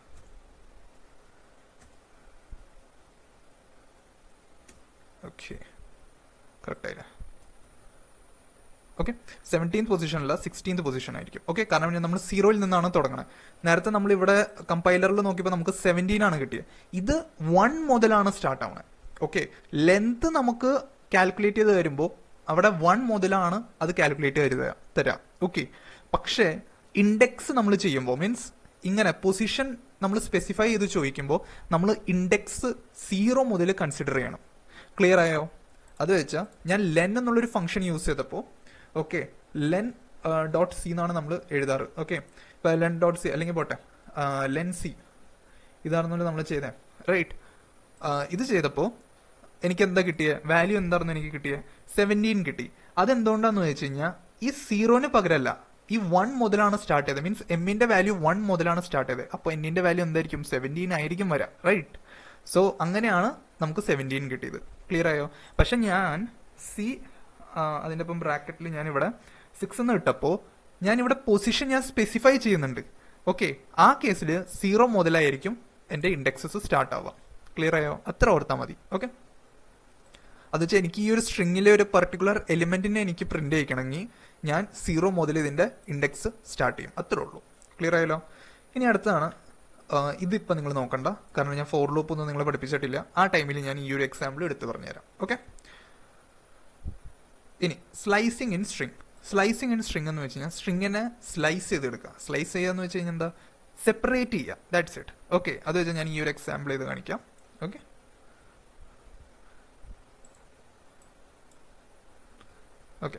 ഓക്കെ കറക്റ്റ് ആയില്ല ഓക്കെ സെവൻറ്റീൻത് പൊസിഷനല്ല സിക്സ്റ്റീൻത് പൊസിഷൻ ആയിരിക്കും ഓക്കെ കാരണം നമ്മൾ സീറോയിൽ നിന്നാണ് തുടങ്ങുന്നത് നേരത്തെ നമ്മൾ ഇവിടെ കമ്പൈലറിൽ നോക്കിയപ്പോൾ നമുക്ക് സെവൻറ്റീൻ ആണ് കിട്ടിയത് ഇത് വൺ മുതലാണ് സ്റ്റാർട്ട് ആവുന്നത് ഓക്കെ ലെങ്ത് നമുക്ക് കാൽക്കുലേറ്റ് ചെയ്ത് വരുമ്പോൾ അവിടെ വൺ മുതലാണ് അത് കാൽക്കുലേറ്റ് ചെയ്ത് തരാം ഓക്കെ പക്ഷേ ഇൻഡെക്സ് നമ്മൾ ചെയ്യുമ്പോൾ മീൻസ് ഇങ്ങനെ പൊസിഷൻ നമ്മൾ സ്പെസിഫൈ ചെയ്ത് ചോദിക്കുമ്പോൾ നമ്മൾ ഇൻഡെക്സ് സീറോ മുതൽ കൺസിഡർ ചെയ്യണം ക്ലിയർ ആയോ അത് വെച്ചാൽ ഞാൻ ലെൻ എന്നുള്ളൊരു ഫംഗ്ഷൻ യൂസ് ചെയ്തപ്പോൾ ഓക്കെ ലെൻ ഡോട്ട് സി എന്നാണ് നമ്മൾ എഴുതാറ് ഓക്കെ ഇപ്പൊ ലെൻ ഡോട്ട് സി അല്ലെങ്കിൽ പോട്ടെ ലെൻ സി ഇതാണെന്നല്ലോ നമ്മൾ ചെയ്തേ റൈറ്റ് ഇത് ചെയ്തപ്പോൾ എനിക്ക് എന്താ കിട്ടിയത് വാല്യൂ എന്തായിരുന്നു എനിക്ക് കിട്ടിയത് സെവൻറ്റീൻ കിട്ടി അതെന്തുകൊണ്ടാന്ന് വെച്ച് കഴിഞ്ഞാൽ ഈ സീറോന് പകരമല്ല ഈ വൺ മുതലാണ് സ്റ്റാർട്ട് ചെയ്തത് മീൻസ് എമ്മിന്റെ വാല്യൂ വൺ മുതലാണ് സ്റ്റാർട്ട് ചെയ്തത് അപ്പോൾ എന്നിന്റെ വാല്യൂ എന്തായിരിക്കും സെവൻറ്റീൻ ആയിരിക്കും വരാം റൈറ്റ് സോ അങ്ങനെയാണ് നമുക്ക് സെവൻറ്റീൻ കിട്ടിയത് ക്ലിയർ ആയോ പക്ഷെ ഞാൻ സി അതിൻ്റെ ഒപ്പം ബ്രാക്കറ്റിൽ ഞാൻ ഇവിടെ സിക്സ് എന്ന് ഇട്ടപ്പോൾ ഞാൻ ഇവിടെ പൊസിഷൻ ഞാൻ സ്പെസിഫൈ ചെയ്യുന്നുണ്ട് ഓക്കെ ആ കേസിൽ സീറോ മുതലായിരിക്കും എൻ്റെ ഇൻഡെക്സസ് സ്റ്റാർട്ട് ആവാം ക്ലിയർ ആയോ അത്ര ഓർത്താൽ മതി ഓക്കെ അത് വെച്ചാൽ എനിക്ക് ഈ ഒരു സ്ട്രിങ്ങിലെ ഒരു പർട്ടിക്കുലർ എലിമെന്റിനെ എനിക്ക് പ്രിന്റ് ചെയ്യിക്കണമെങ്കിൽ ഞാൻ സീറോ മുതൽ ഇതിന്റെ ഇൻഡെക്സ് സ്റ്റാർട്ട് ചെയ്യും അത്രേ ഉള്ളൂ ക്ലിയർ ആയല്ലോ ഇനി അടുത്താണ് ഇതിപ്പോൾ നിങ്ങൾ നോക്കണ്ട കാരണം ഞാൻ ഫോർ ലൂപ്പ് ഒന്നും നിങ്ങളെ പഠിപ്പിച്ചിട്ടില്ല ആ ടൈമിൽ ഞാൻ ഈ ഒരു എക്സാമ്പിൾ എടുത്ത് പറഞ്ഞുതരാം ഓക്കെ ഇനി slicing in string slicing in string എന്ന് വെച്ച് കഴിഞ്ഞാൽ സ്ട്രിങ്ങിനെ സ്ലൈസ് ചെയ്തെടുക്കുക സ്ലൈസ് ചെയ്യുക എന്ന് വെച്ച് കഴിഞ്ഞാൽ എന്താ സെപ്പറേറ്റ് ചെയ്യുക ദാറ്റ്സ് ഇറ്റ് ഓക്കെ അത് വെച്ചാൽ ഞാൻ ഈ ഒരു എക്സാമ്പിൾ ചെയ്ത് കാണിക്കാം ഓക്കെ ഓക്കെ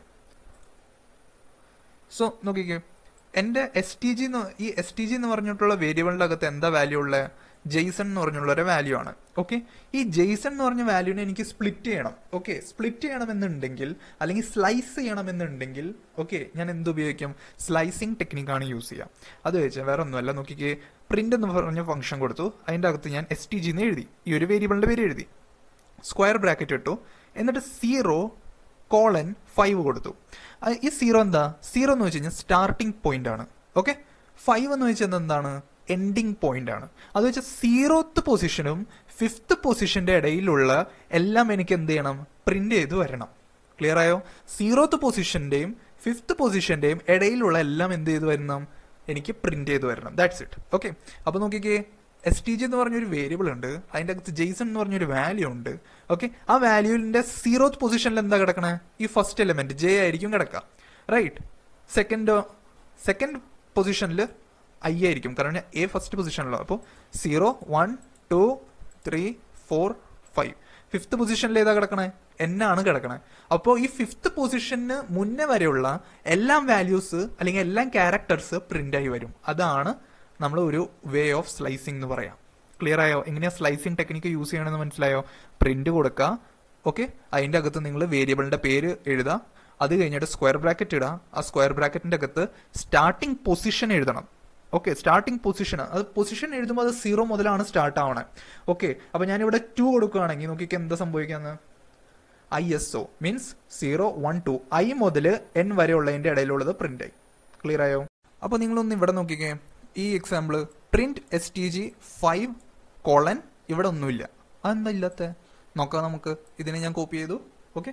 സോ നോക്കിക്കേ എൻ്റെ എസ് ടി ജി ഈ എസ് ടി ജി എന്ന് പറഞ്ഞിട്ടുള്ള വേരിയബിളിൻ്റെ അകത്ത് എന്താ വാല്യൂ ഉള്ളത് ജെയ്സൺ എന്ന് പറഞ്ഞുള്ള ഒരു വാല്യൂ ആണ് ഓക്കെ ഈ ജെയ്സൺ എന്ന് പറഞ്ഞ വാല്യൂനെ എനിക്ക് സ്പ്ലിറ്റ് ചെയ്യണം ഓക്കെ സ്പ്ലിറ്റ് ചെയ്യണമെന്നുണ്ടെങ്കിൽ അല്ലെങ്കിൽ സ്ലൈസ് ചെയ്യണമെന്നുണ്ടെങ്കിൽ ഓക്കെ ഞാൻ എന്ത് ഉപയോഗിക്കും സ്ലൈസിങ് ടെക്നിക്കാണ് യൂസ് ചെയ്യുക അത് വെച്ചാൽ വേറെ ഒന്നുമല്ല നോക്കിക്കേ പ്രിന്റ് എന്ന് പറഞ്ഞ ഫംഗ്ഷൻ കൊടുത്തു അതിൻ്റെ അകത്ത് ഞാൻ എസ് ടി ജി എന്ന് എഴുതി ഈ ഒരു വേരിയബിളിന്റെ പേര് എഴുതി സ്ക്വയർ ബ്രാക്കറ്റ് ഇട്ടു എന്നിട്ട് സീറോ കോളൻ ഫൈവ് കൊടുത്തു ഈ സീറോ എന്താ സീറോ എന്ന് വെച്ച് കഴിഞ്ഞാൽ സ്റ്റാർട്ടിംഗ് പോയിന്റ് ആണ് ഓക്കെ ഫൈവ് എന്ന് വെച്ചാൽ എന്താണ് എൻഡിങ് പോയിന്റ് ആണ് അത് വെച്ചാൽ സീറോത്ത് പൊസിഷനും ഫിഫ്ത്ത് പൊസിഷന്റെ ഇടയിലുള്ള എല്ലാം എനിക്ക് എന്ത് ചെയ്യണം പ്രിന്റ് ചെയ്ത് വരണം ക്ലിയർ ആയോ സീറോത്ത് പൊസിഷന്റെയും ഫിഫ്ത്ത് പൊസിഷന്റെയും ഇടയിലുള്ള എല്ലാം എന്ത് ചെയ്ത് വരണം എനിക്ക് പ്രിന്റ് ചെയ്ത് വരണം ദാറ്റ്സ് ഇറ്റ് ഓക്കെ അപ്പൊ നോക്കിക്കേ എസ് ടി ജി എന്ന് പറഞ്ഞൊരു വേരിയബിൾ ഉണ്ട് അതിന്റെ അകത്ത് ജെയ്സൺ എന്ന് പറഞ്ഞൊരു വാല്യൂ ഉണ്ട് ഓക്കെ ആ വാല്യൂവിന്റെ സീറോത്ത് പൊസിഷനിൽ എന്താ കിടക്കണേ ഈ ഫസ്റ്റ് എലിമെന്റ് ജെ ആയിരിക്കും കിടക്കുക റൈറ്റ് സെക്കൻഡ് സെക്കൻഡ് പൊസിഷനിൽ ഐ ആയിരിക്കും കാരണം എ ഫസ്റ്റ് പൊസിഷനിലോ അപ്പോൾ zero one two three four five fifth പൊസിഷനിൽ ഏതാ കിടക്കണേ എൻ ആണ് കിടക്കണേ അപ്പോൾ ഈ ഫിഫ്ത്ത് പൊസിഷന് മുന്നേ വരെയുള്ള എല്ലാ വാല്യൂസ് അല്ലെങ്കിൽ എല്ലാ ക്യാരക്ടേഴ്സ് പ്രിന്റ് ആയി വരും അതാണ് നമ്മൾ ഒരു വേ ഓഫ് സ്ലൈസിംഗ് എന്ന് പറയാം ക്ലിയർ ആയോ എങ്ങനെയാ സ്ലൈസിംഗ് ടെക്നിക്ക് യൂസ് ചെയ്യണമെന്ന് മനസ്സിലായോ പ്രിന്റ് കൊടുക്കുക ഓക്കെ അതിന്റെ അകത്ത് നിങ്ങൾ വേരിയബിളിന്റെ പേര് എഴുതുക അത് കഴിഞ്ഞിട്ട് സ്ക്വയർ ബ്രാക്കറ്റ് ഇടുക ആ സ്ക്വയർ ബ്രാക്കറ്റിന്റെ അകത്ത് സ്റ്റാർട്ടിംഗ് പൊസിഷൻ എഴുതണം ഓക്കെ സ്റ്റാർട്ടിംഗ് പൊസിഷൻ അത് പൊസിഷൻ എഴുതുമ്പോൾ അത് സീറോ മുതലാണ് സ്റ്റാർട്ട് ആവണേ ഓക്കെ അപ്പൊ ഞാനിവിടെ ടു കൊടുക്കുകയാണെങ്കിൽ നോക്കിക്ക് എന്താ സംഭവിക്കാന്ന് I S O means zero one two I മുതൽ എൻ വരെ ഉള്ളതിന്റെ ഇടയിലുള്ളത് പ്രിന്റ് ആയി ക്ലിയർ ആയോ അപ്പൊ നിങ്ങളൊന്ന് ഇവിടെ നോക്കിക്കേ ഈ example print S T G five colon ഇവിടെ ഒന്നുമില്ല അതെന്താ ഇല്ലാത്ത നോക്കാം നമുക്ക് ഇതിനെ ഞാൻ കോപ്പി ചെയ്തു ഓക്കെ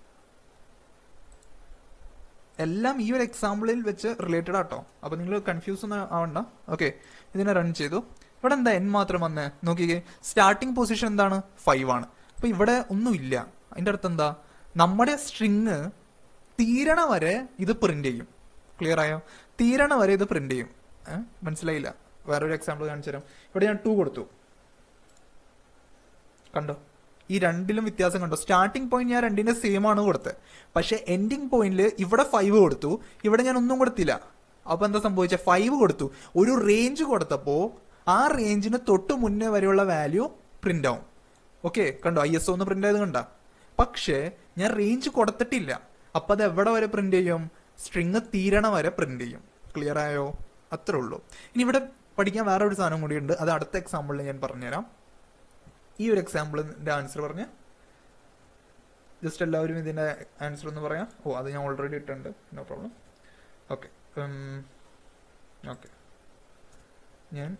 എല്ലാം ഈ ഒരു എക്സാമ്പിളിൽ വെച്ച് റിലേറ്റഡ് ആട്ടോ അപ്പൊ നിങ്ങൾ കൺഫ്യൂസ് ഒന്നും ആവണ്ട ഓക്കെ ഇതിനെ റൺ ചെയ്തു ഇവിടെ എന്താ എൻ മാത്രം വന്നേ നോക്കിക്കേ സ്റ്റാർട്ടിംഗ് പൊസിഷൻ എന്താണ് ഫൈവ് ആണ് അപ്പൊ ഇവിടെ ഒന്നുമില്ല അതിന്റെ അടുത്ത് എന്താ നമ്മുടെ സ്ട്രിങ് തീരണ വരെ ഇത് പ്രിന്റ് ചെയ്യും ക്ലിയർ ആയോ തീരണ വരെ ഇത് പ്രിന്റ് ചെയ്യും ഏഹ് മനസ്സിലായില്ല വേറൊരു എക്സാമ്പിൾ കാണിച്ചു തരാം ഇവിടെ ഞാൻ ടു കൊടുത്തു കണ്ടോ ഈ രണ്ടിലും വ്യത്യാസം കണ്ടോ സ്റ്റാർട്ടിംഗ് പോയിന്റ് ഞാൻ രണ്ടിന്റെ സെയിം ആണ് കൊടുത്തത് പക്ഷെ എൻഡിങ് പോയിന്റിൽ ഇവിടെ ഫൈവ് കൊടുത്തു ഇവിടെ ഞാൻ ഒന്നും കൊടുത്തില്ല അപ്പൊ എന്താ സംഭവിച്ച ഫൈവ് കൊടുത്തു ഒരു റേഞ്ച് കൊടുത്തപ്പോ ആ റേഞ്ചിന് തൊട്ട് മുന്നേ വരെയുള്ള വാല്യൂ പ്രിന്റ് ആവും ഓക്കെ കണ്ടോ ഐ എസ് ഒന്ന് പ്രിന്റ് ആയത് കണ്ട പക്ഷേ ഞാൻ റേഞ്ച് കൊടുത്തിട്ടില്ല അപ്പൊ അത് എവിടെ വരെ പ്രിന്റ് ചെയ്യും സ്ട്രിങ് തീരണ വരെ പ്രിന്റ് ചെയ്യും ക്ലിയർ ആയോ അത്രേ ഉള്ളൂ ഇനി ഇവിടെ പഠിക്കാൻ വേറെ ഒരു സാധനം കൂടിയുണ്ട് അത് അടുത്ത എക്സാമ്പിളിൽ ഞാൻ പറഞ്ഞുതരാം ഈ ഒരു എക്സാമ്പിളിന്റെ ആൻസർ പറഞ്ഞ് ജസ്റ്റ് എല്ലാവരും ഇതിന്റെ ആൻസർ ഒന്ന് പറയാം ഓ അത് ഞാൻ ഓൾറെഡി ഇട്ടുണ്ട് നോ പ്രോബ്ലം ഓക്കെ ഓക്കെ ഞാൻ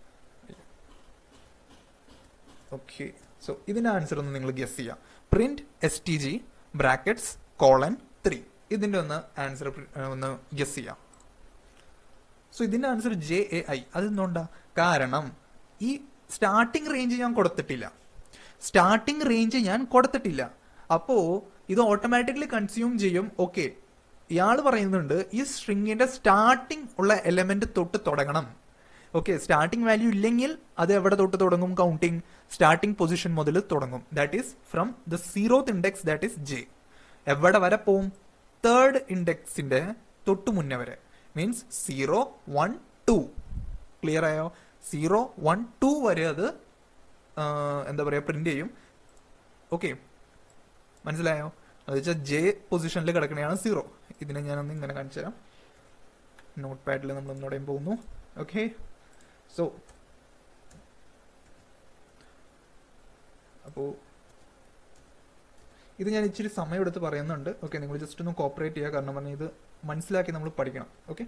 ഓക്കെ സോ ഇതിന്റെ ആൻസർ ഒന്ന് നിങ്ങൾ ഗസ് ചെയ്യാം print S T G brackets colon three ഇതിന്റെ ഒന്ന് ആൻസർ ഒന്ന് ഗസ് ചെയ്യാം സോ ഇതിന്റെ ആൻസർ ജെ എ ഐ അതെന്തുകൊണ്ടാ കാരണം ഈ സ്റ്റാർട്ടിംഗ് റേഞ്ച് ഞാൻ കൊടുത്തിട്ടില്ല സ്റ്റാർട്ടിംഗ് റേഞ്ച് ഞാൻ കൊടുത്തിട്ടില്ല അപ്പോ ഇത് ഓട്ടോമാറ്റിക്കലി കൺസ്യൂം ചെയ്യും ഓക്കെ ഇയാൾ പറയുന്നുണ്ട് ഈ സ്ട്രിങ്ങിന്റെ സ്റ്റാർട്ടിംഗ് ഉള്ള എലമെന്റ് തൊട്ട് തുടങ്ങണം ഓക്കെ സ്റ്റാർട്ടിംഗ് വാല്യൂ ഇല്ലെങ്കിൽ അത് എവിടെ തൊട്ട് തുടങ്ങും കൗണ്ടിങ് സ്റ്റാർട്ടിംഗ് പൊസിഷൻ മുതൽ തുടങ്ങും that is from the zeroth index that is J എവിടെ വരെ പോവും തേർഡ് ഇൻഡെക്സിന്റെ തൊട്ട് മുന്നേ വരെ means zero one two clear ആയോ സീറോ വൺ ടു വരെ അത് ആ, എന്താ പറയാ പ്രിന്റ് ചെയ്യും ഓക്കെ മനസ്സിലായോ അത് വെച്ചാൽ ജെ പൊസിഷനിൽ കിടക്കണയാണ് സീറോ ഇതിനെ ഞാനൊന്ന് ഇങ്ങനെ കാണിച്ചു തരാം നോട്ട് പാഡിൽ നമ്മൾ ഒന്നുകൂടെയും പോകുന്നു ഓക്കെ സോ അപ്പോ ഇത് ഞാൻ ഇച്ചിരി സമയം എടുത്ത് പറയുന്നുണ്ട് ഓക്കെ നിങ്ങൾ ജസ്റ്റ് ഒന്ന് കോപ്പറേറ്റ് ചെയ്യുക കാരണം പറഞ്ഞാൽ ഇത് മനസ്സിലാക്കി നമ്മൾ പഠിക്കണം ഓക്കെ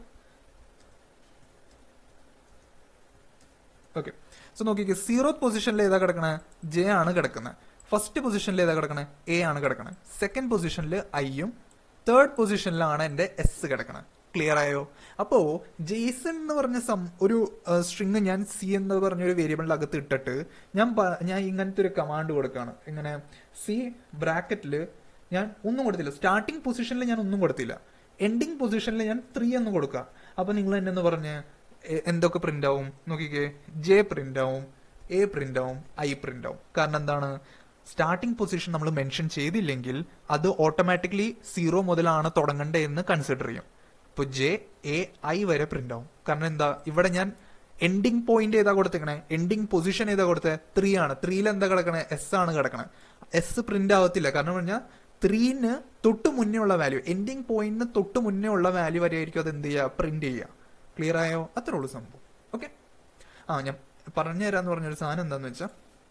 ഓക്കെ സോ നോക്കിക്കേ സീറോത്ത് പൊസിഷനിൽ ഏതാ കിടക്കണേ ജെ ആണ് കിടക്കുന്നത് ഫസ്റ്റ് പൊസിഷനിൽ ഏതാ കിടക്കണേ എ ആണ് കിടക്കണത് സെക്കൻഡ് പൊസിഷനിൽ ഐയും തേർഡ് പൊസിഷനിലാണ് എന്റെ എസ് കിടക്കണത് ക്ലിയർ ആയോ അപ്പോ ജെയ്സൺ എന്ന് പറഞ്ഞ സം ഒരു സ്ട്രിങ് ഞാൻ സി എന്ന് പറഞ്ഞ ഒരു വേരിയബിളിന്റെ അകത്ത് ഇട്ടിട്ട് ഞാൻ പ- ഞാൻ ഇങ്ങനത്തെ ഒരു കമാൻഡ് കൊടുക്കുകയാണ് ഇങ്ങനെ സി ബ്രാക്കറ്റിൽ ഞാൻ ഒന്നും കൊടുത്തില്ല സ്റ്റാർട്ടിംഗ് പൊസിഷനിൽ ഞാൻ ഒന്നും കൊടുത്തില്ല എൻഡിങ് പൊസിഷനിൽ ഞാൻ ത്രീ എന്ന് കൊടുക്കുക അപ്പൊ നിങ്ങൾ എന്നെ എന്ന് പറഞ്ഞ് എ- എന്തൊക്കെ പ്രിന്റ് ആവും നോക്കിക്കേ ജെ പ്രിന്റ് ആവും എ പ്രിന്റ് ആവും ഐ പ്രിന്റ് ആവും കാരണം എന്താണ് സ്റ്റാർട്ടിംഗ് പൊസിഷൻ നമ്മൾ മെൻഷൻ ചെയ്തില്ലെങ്കിൽ അത് ഓട്ടോമാറ്റിക്കലി സീറോ മുതലാണ് തുടങ്ങണ്ടേ എന്ന് കൺസിഡർ ചെയ്യും ഇപ്പൊ ജെ എ ഐ വരെ പ്രിന്റ് ആവും കാരണം എന്താ ഇവിടെ ഞാൻ എൻഡിങ് പോയിന്റ് ഏതാ കൊടുത്തേക്കണേ എൻഡിങ് പൊസിഷൻ ഏതാ കൊടുത്തത് ത്രീ ആണ് ത്രീയിൽ എന്താ കിടക്കണേ എസ് ആണ് കിടക്കണേ എസ് പ്രിന്റ് ആവത്തില്ല കാരണം പറഞ്ഞാൽ ത്രീന് തൊട്ട് മുന്നേ ഉള്ള വാല്യൂ എൻഡിങ് പോയിന്റിന് തൊട്ട് മുന്നേ ഉള്ള വാല്യൂ വരെ ആയിരിക്കും അത് എന്ത് ചെയ്യുക പ്രിന്റ് ചെയ്യുക ക്ലിയർ ആയോ അത്രേ ഉള്ളൂ സംഭവം ഓക്കെ ആ ഞാൻ പറഞ്ഞു തരാന്ന് പറഞ്ഞൊരു സാധനം എന്താന്ന് വെച്ചാൽ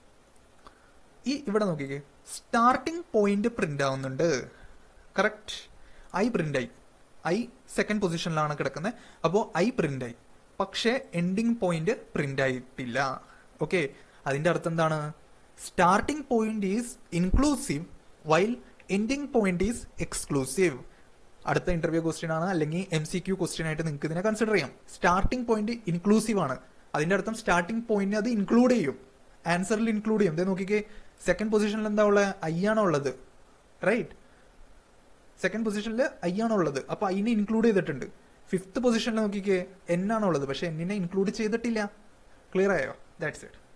ഈ ഇവിടെ നോക്കിക്കേ സ്റ്റാർട്ടിംഗ് പോയിന്റ് പ്രിന്റ് ആവുന്നുണ്ട് കറക്റ്റ് ഐ പ്രിന്റ് ആയി ഐ സെക്കൻഡ് പൊസിഷനിലാണ് കിടക്കുന്നത് അപ്പോൾ ഐ പ്രിന്റ് ആയി പക്ഷേ എൻഡിങ് പോയിന്റ് പ്രിന്റ് ആയിട്ടില്ല ഓക്കെ അതിന്റെ അർത്ഥം എന്താണ് starting point is inclusive while ending point is exclusive അടുത്ത ഇന്റർവ്യൂ ക്വസ്റ്റ്യൻ ആണ് അല്ലെങ്കിൽ എം സി ക്യൂ ക്വസ്റ്റ്യൻ ആയിട്ട് നിങ്ങൾക്ക് ഇതിനെ കൺസിഡർ ചെയ്യാം സ്റ്റാർട്ടിംഗ് പോയിന്റ് ഇൻക്ലൂസീവ് ആണ് അതിന്റെ അർത്ഥം സ്റ്റാർട്ടിംഗ് പോയിന്റ് അത് ഇൻക്ലൂഡ് ചെയ്യും ആൻസറിൽ ഇൻക്ലൂഡ് ചെയ്യും ദേ നോക്കിക്കേ സെക്കൻഡ് പൊസിഷനിൽ എന്താ ഉള്ളത് ഐ ആണോ ഉള്ളത് റൈറ്റ് സെക്കൻഡ് പൊസിഷനിൽ ഐ ആണോ ഉള്ളത് അപ്പൊ ഐനെ ഇൻക്ലൂഡ് ചെയ്തിട്ടുണ്ട് ഫിഫ്ത്ത് പൊസിഷനിൽ നോക്കിക്കേ എൻ ആണോ ഉള്ളത് പക്ഷെ എന്നിനെ ഇൻക്ലൂഡ് ചെയ്തിട്ടില്ല ക്ലിയർ ആയോ ദാറ്റ്സ് ഇറ്റ്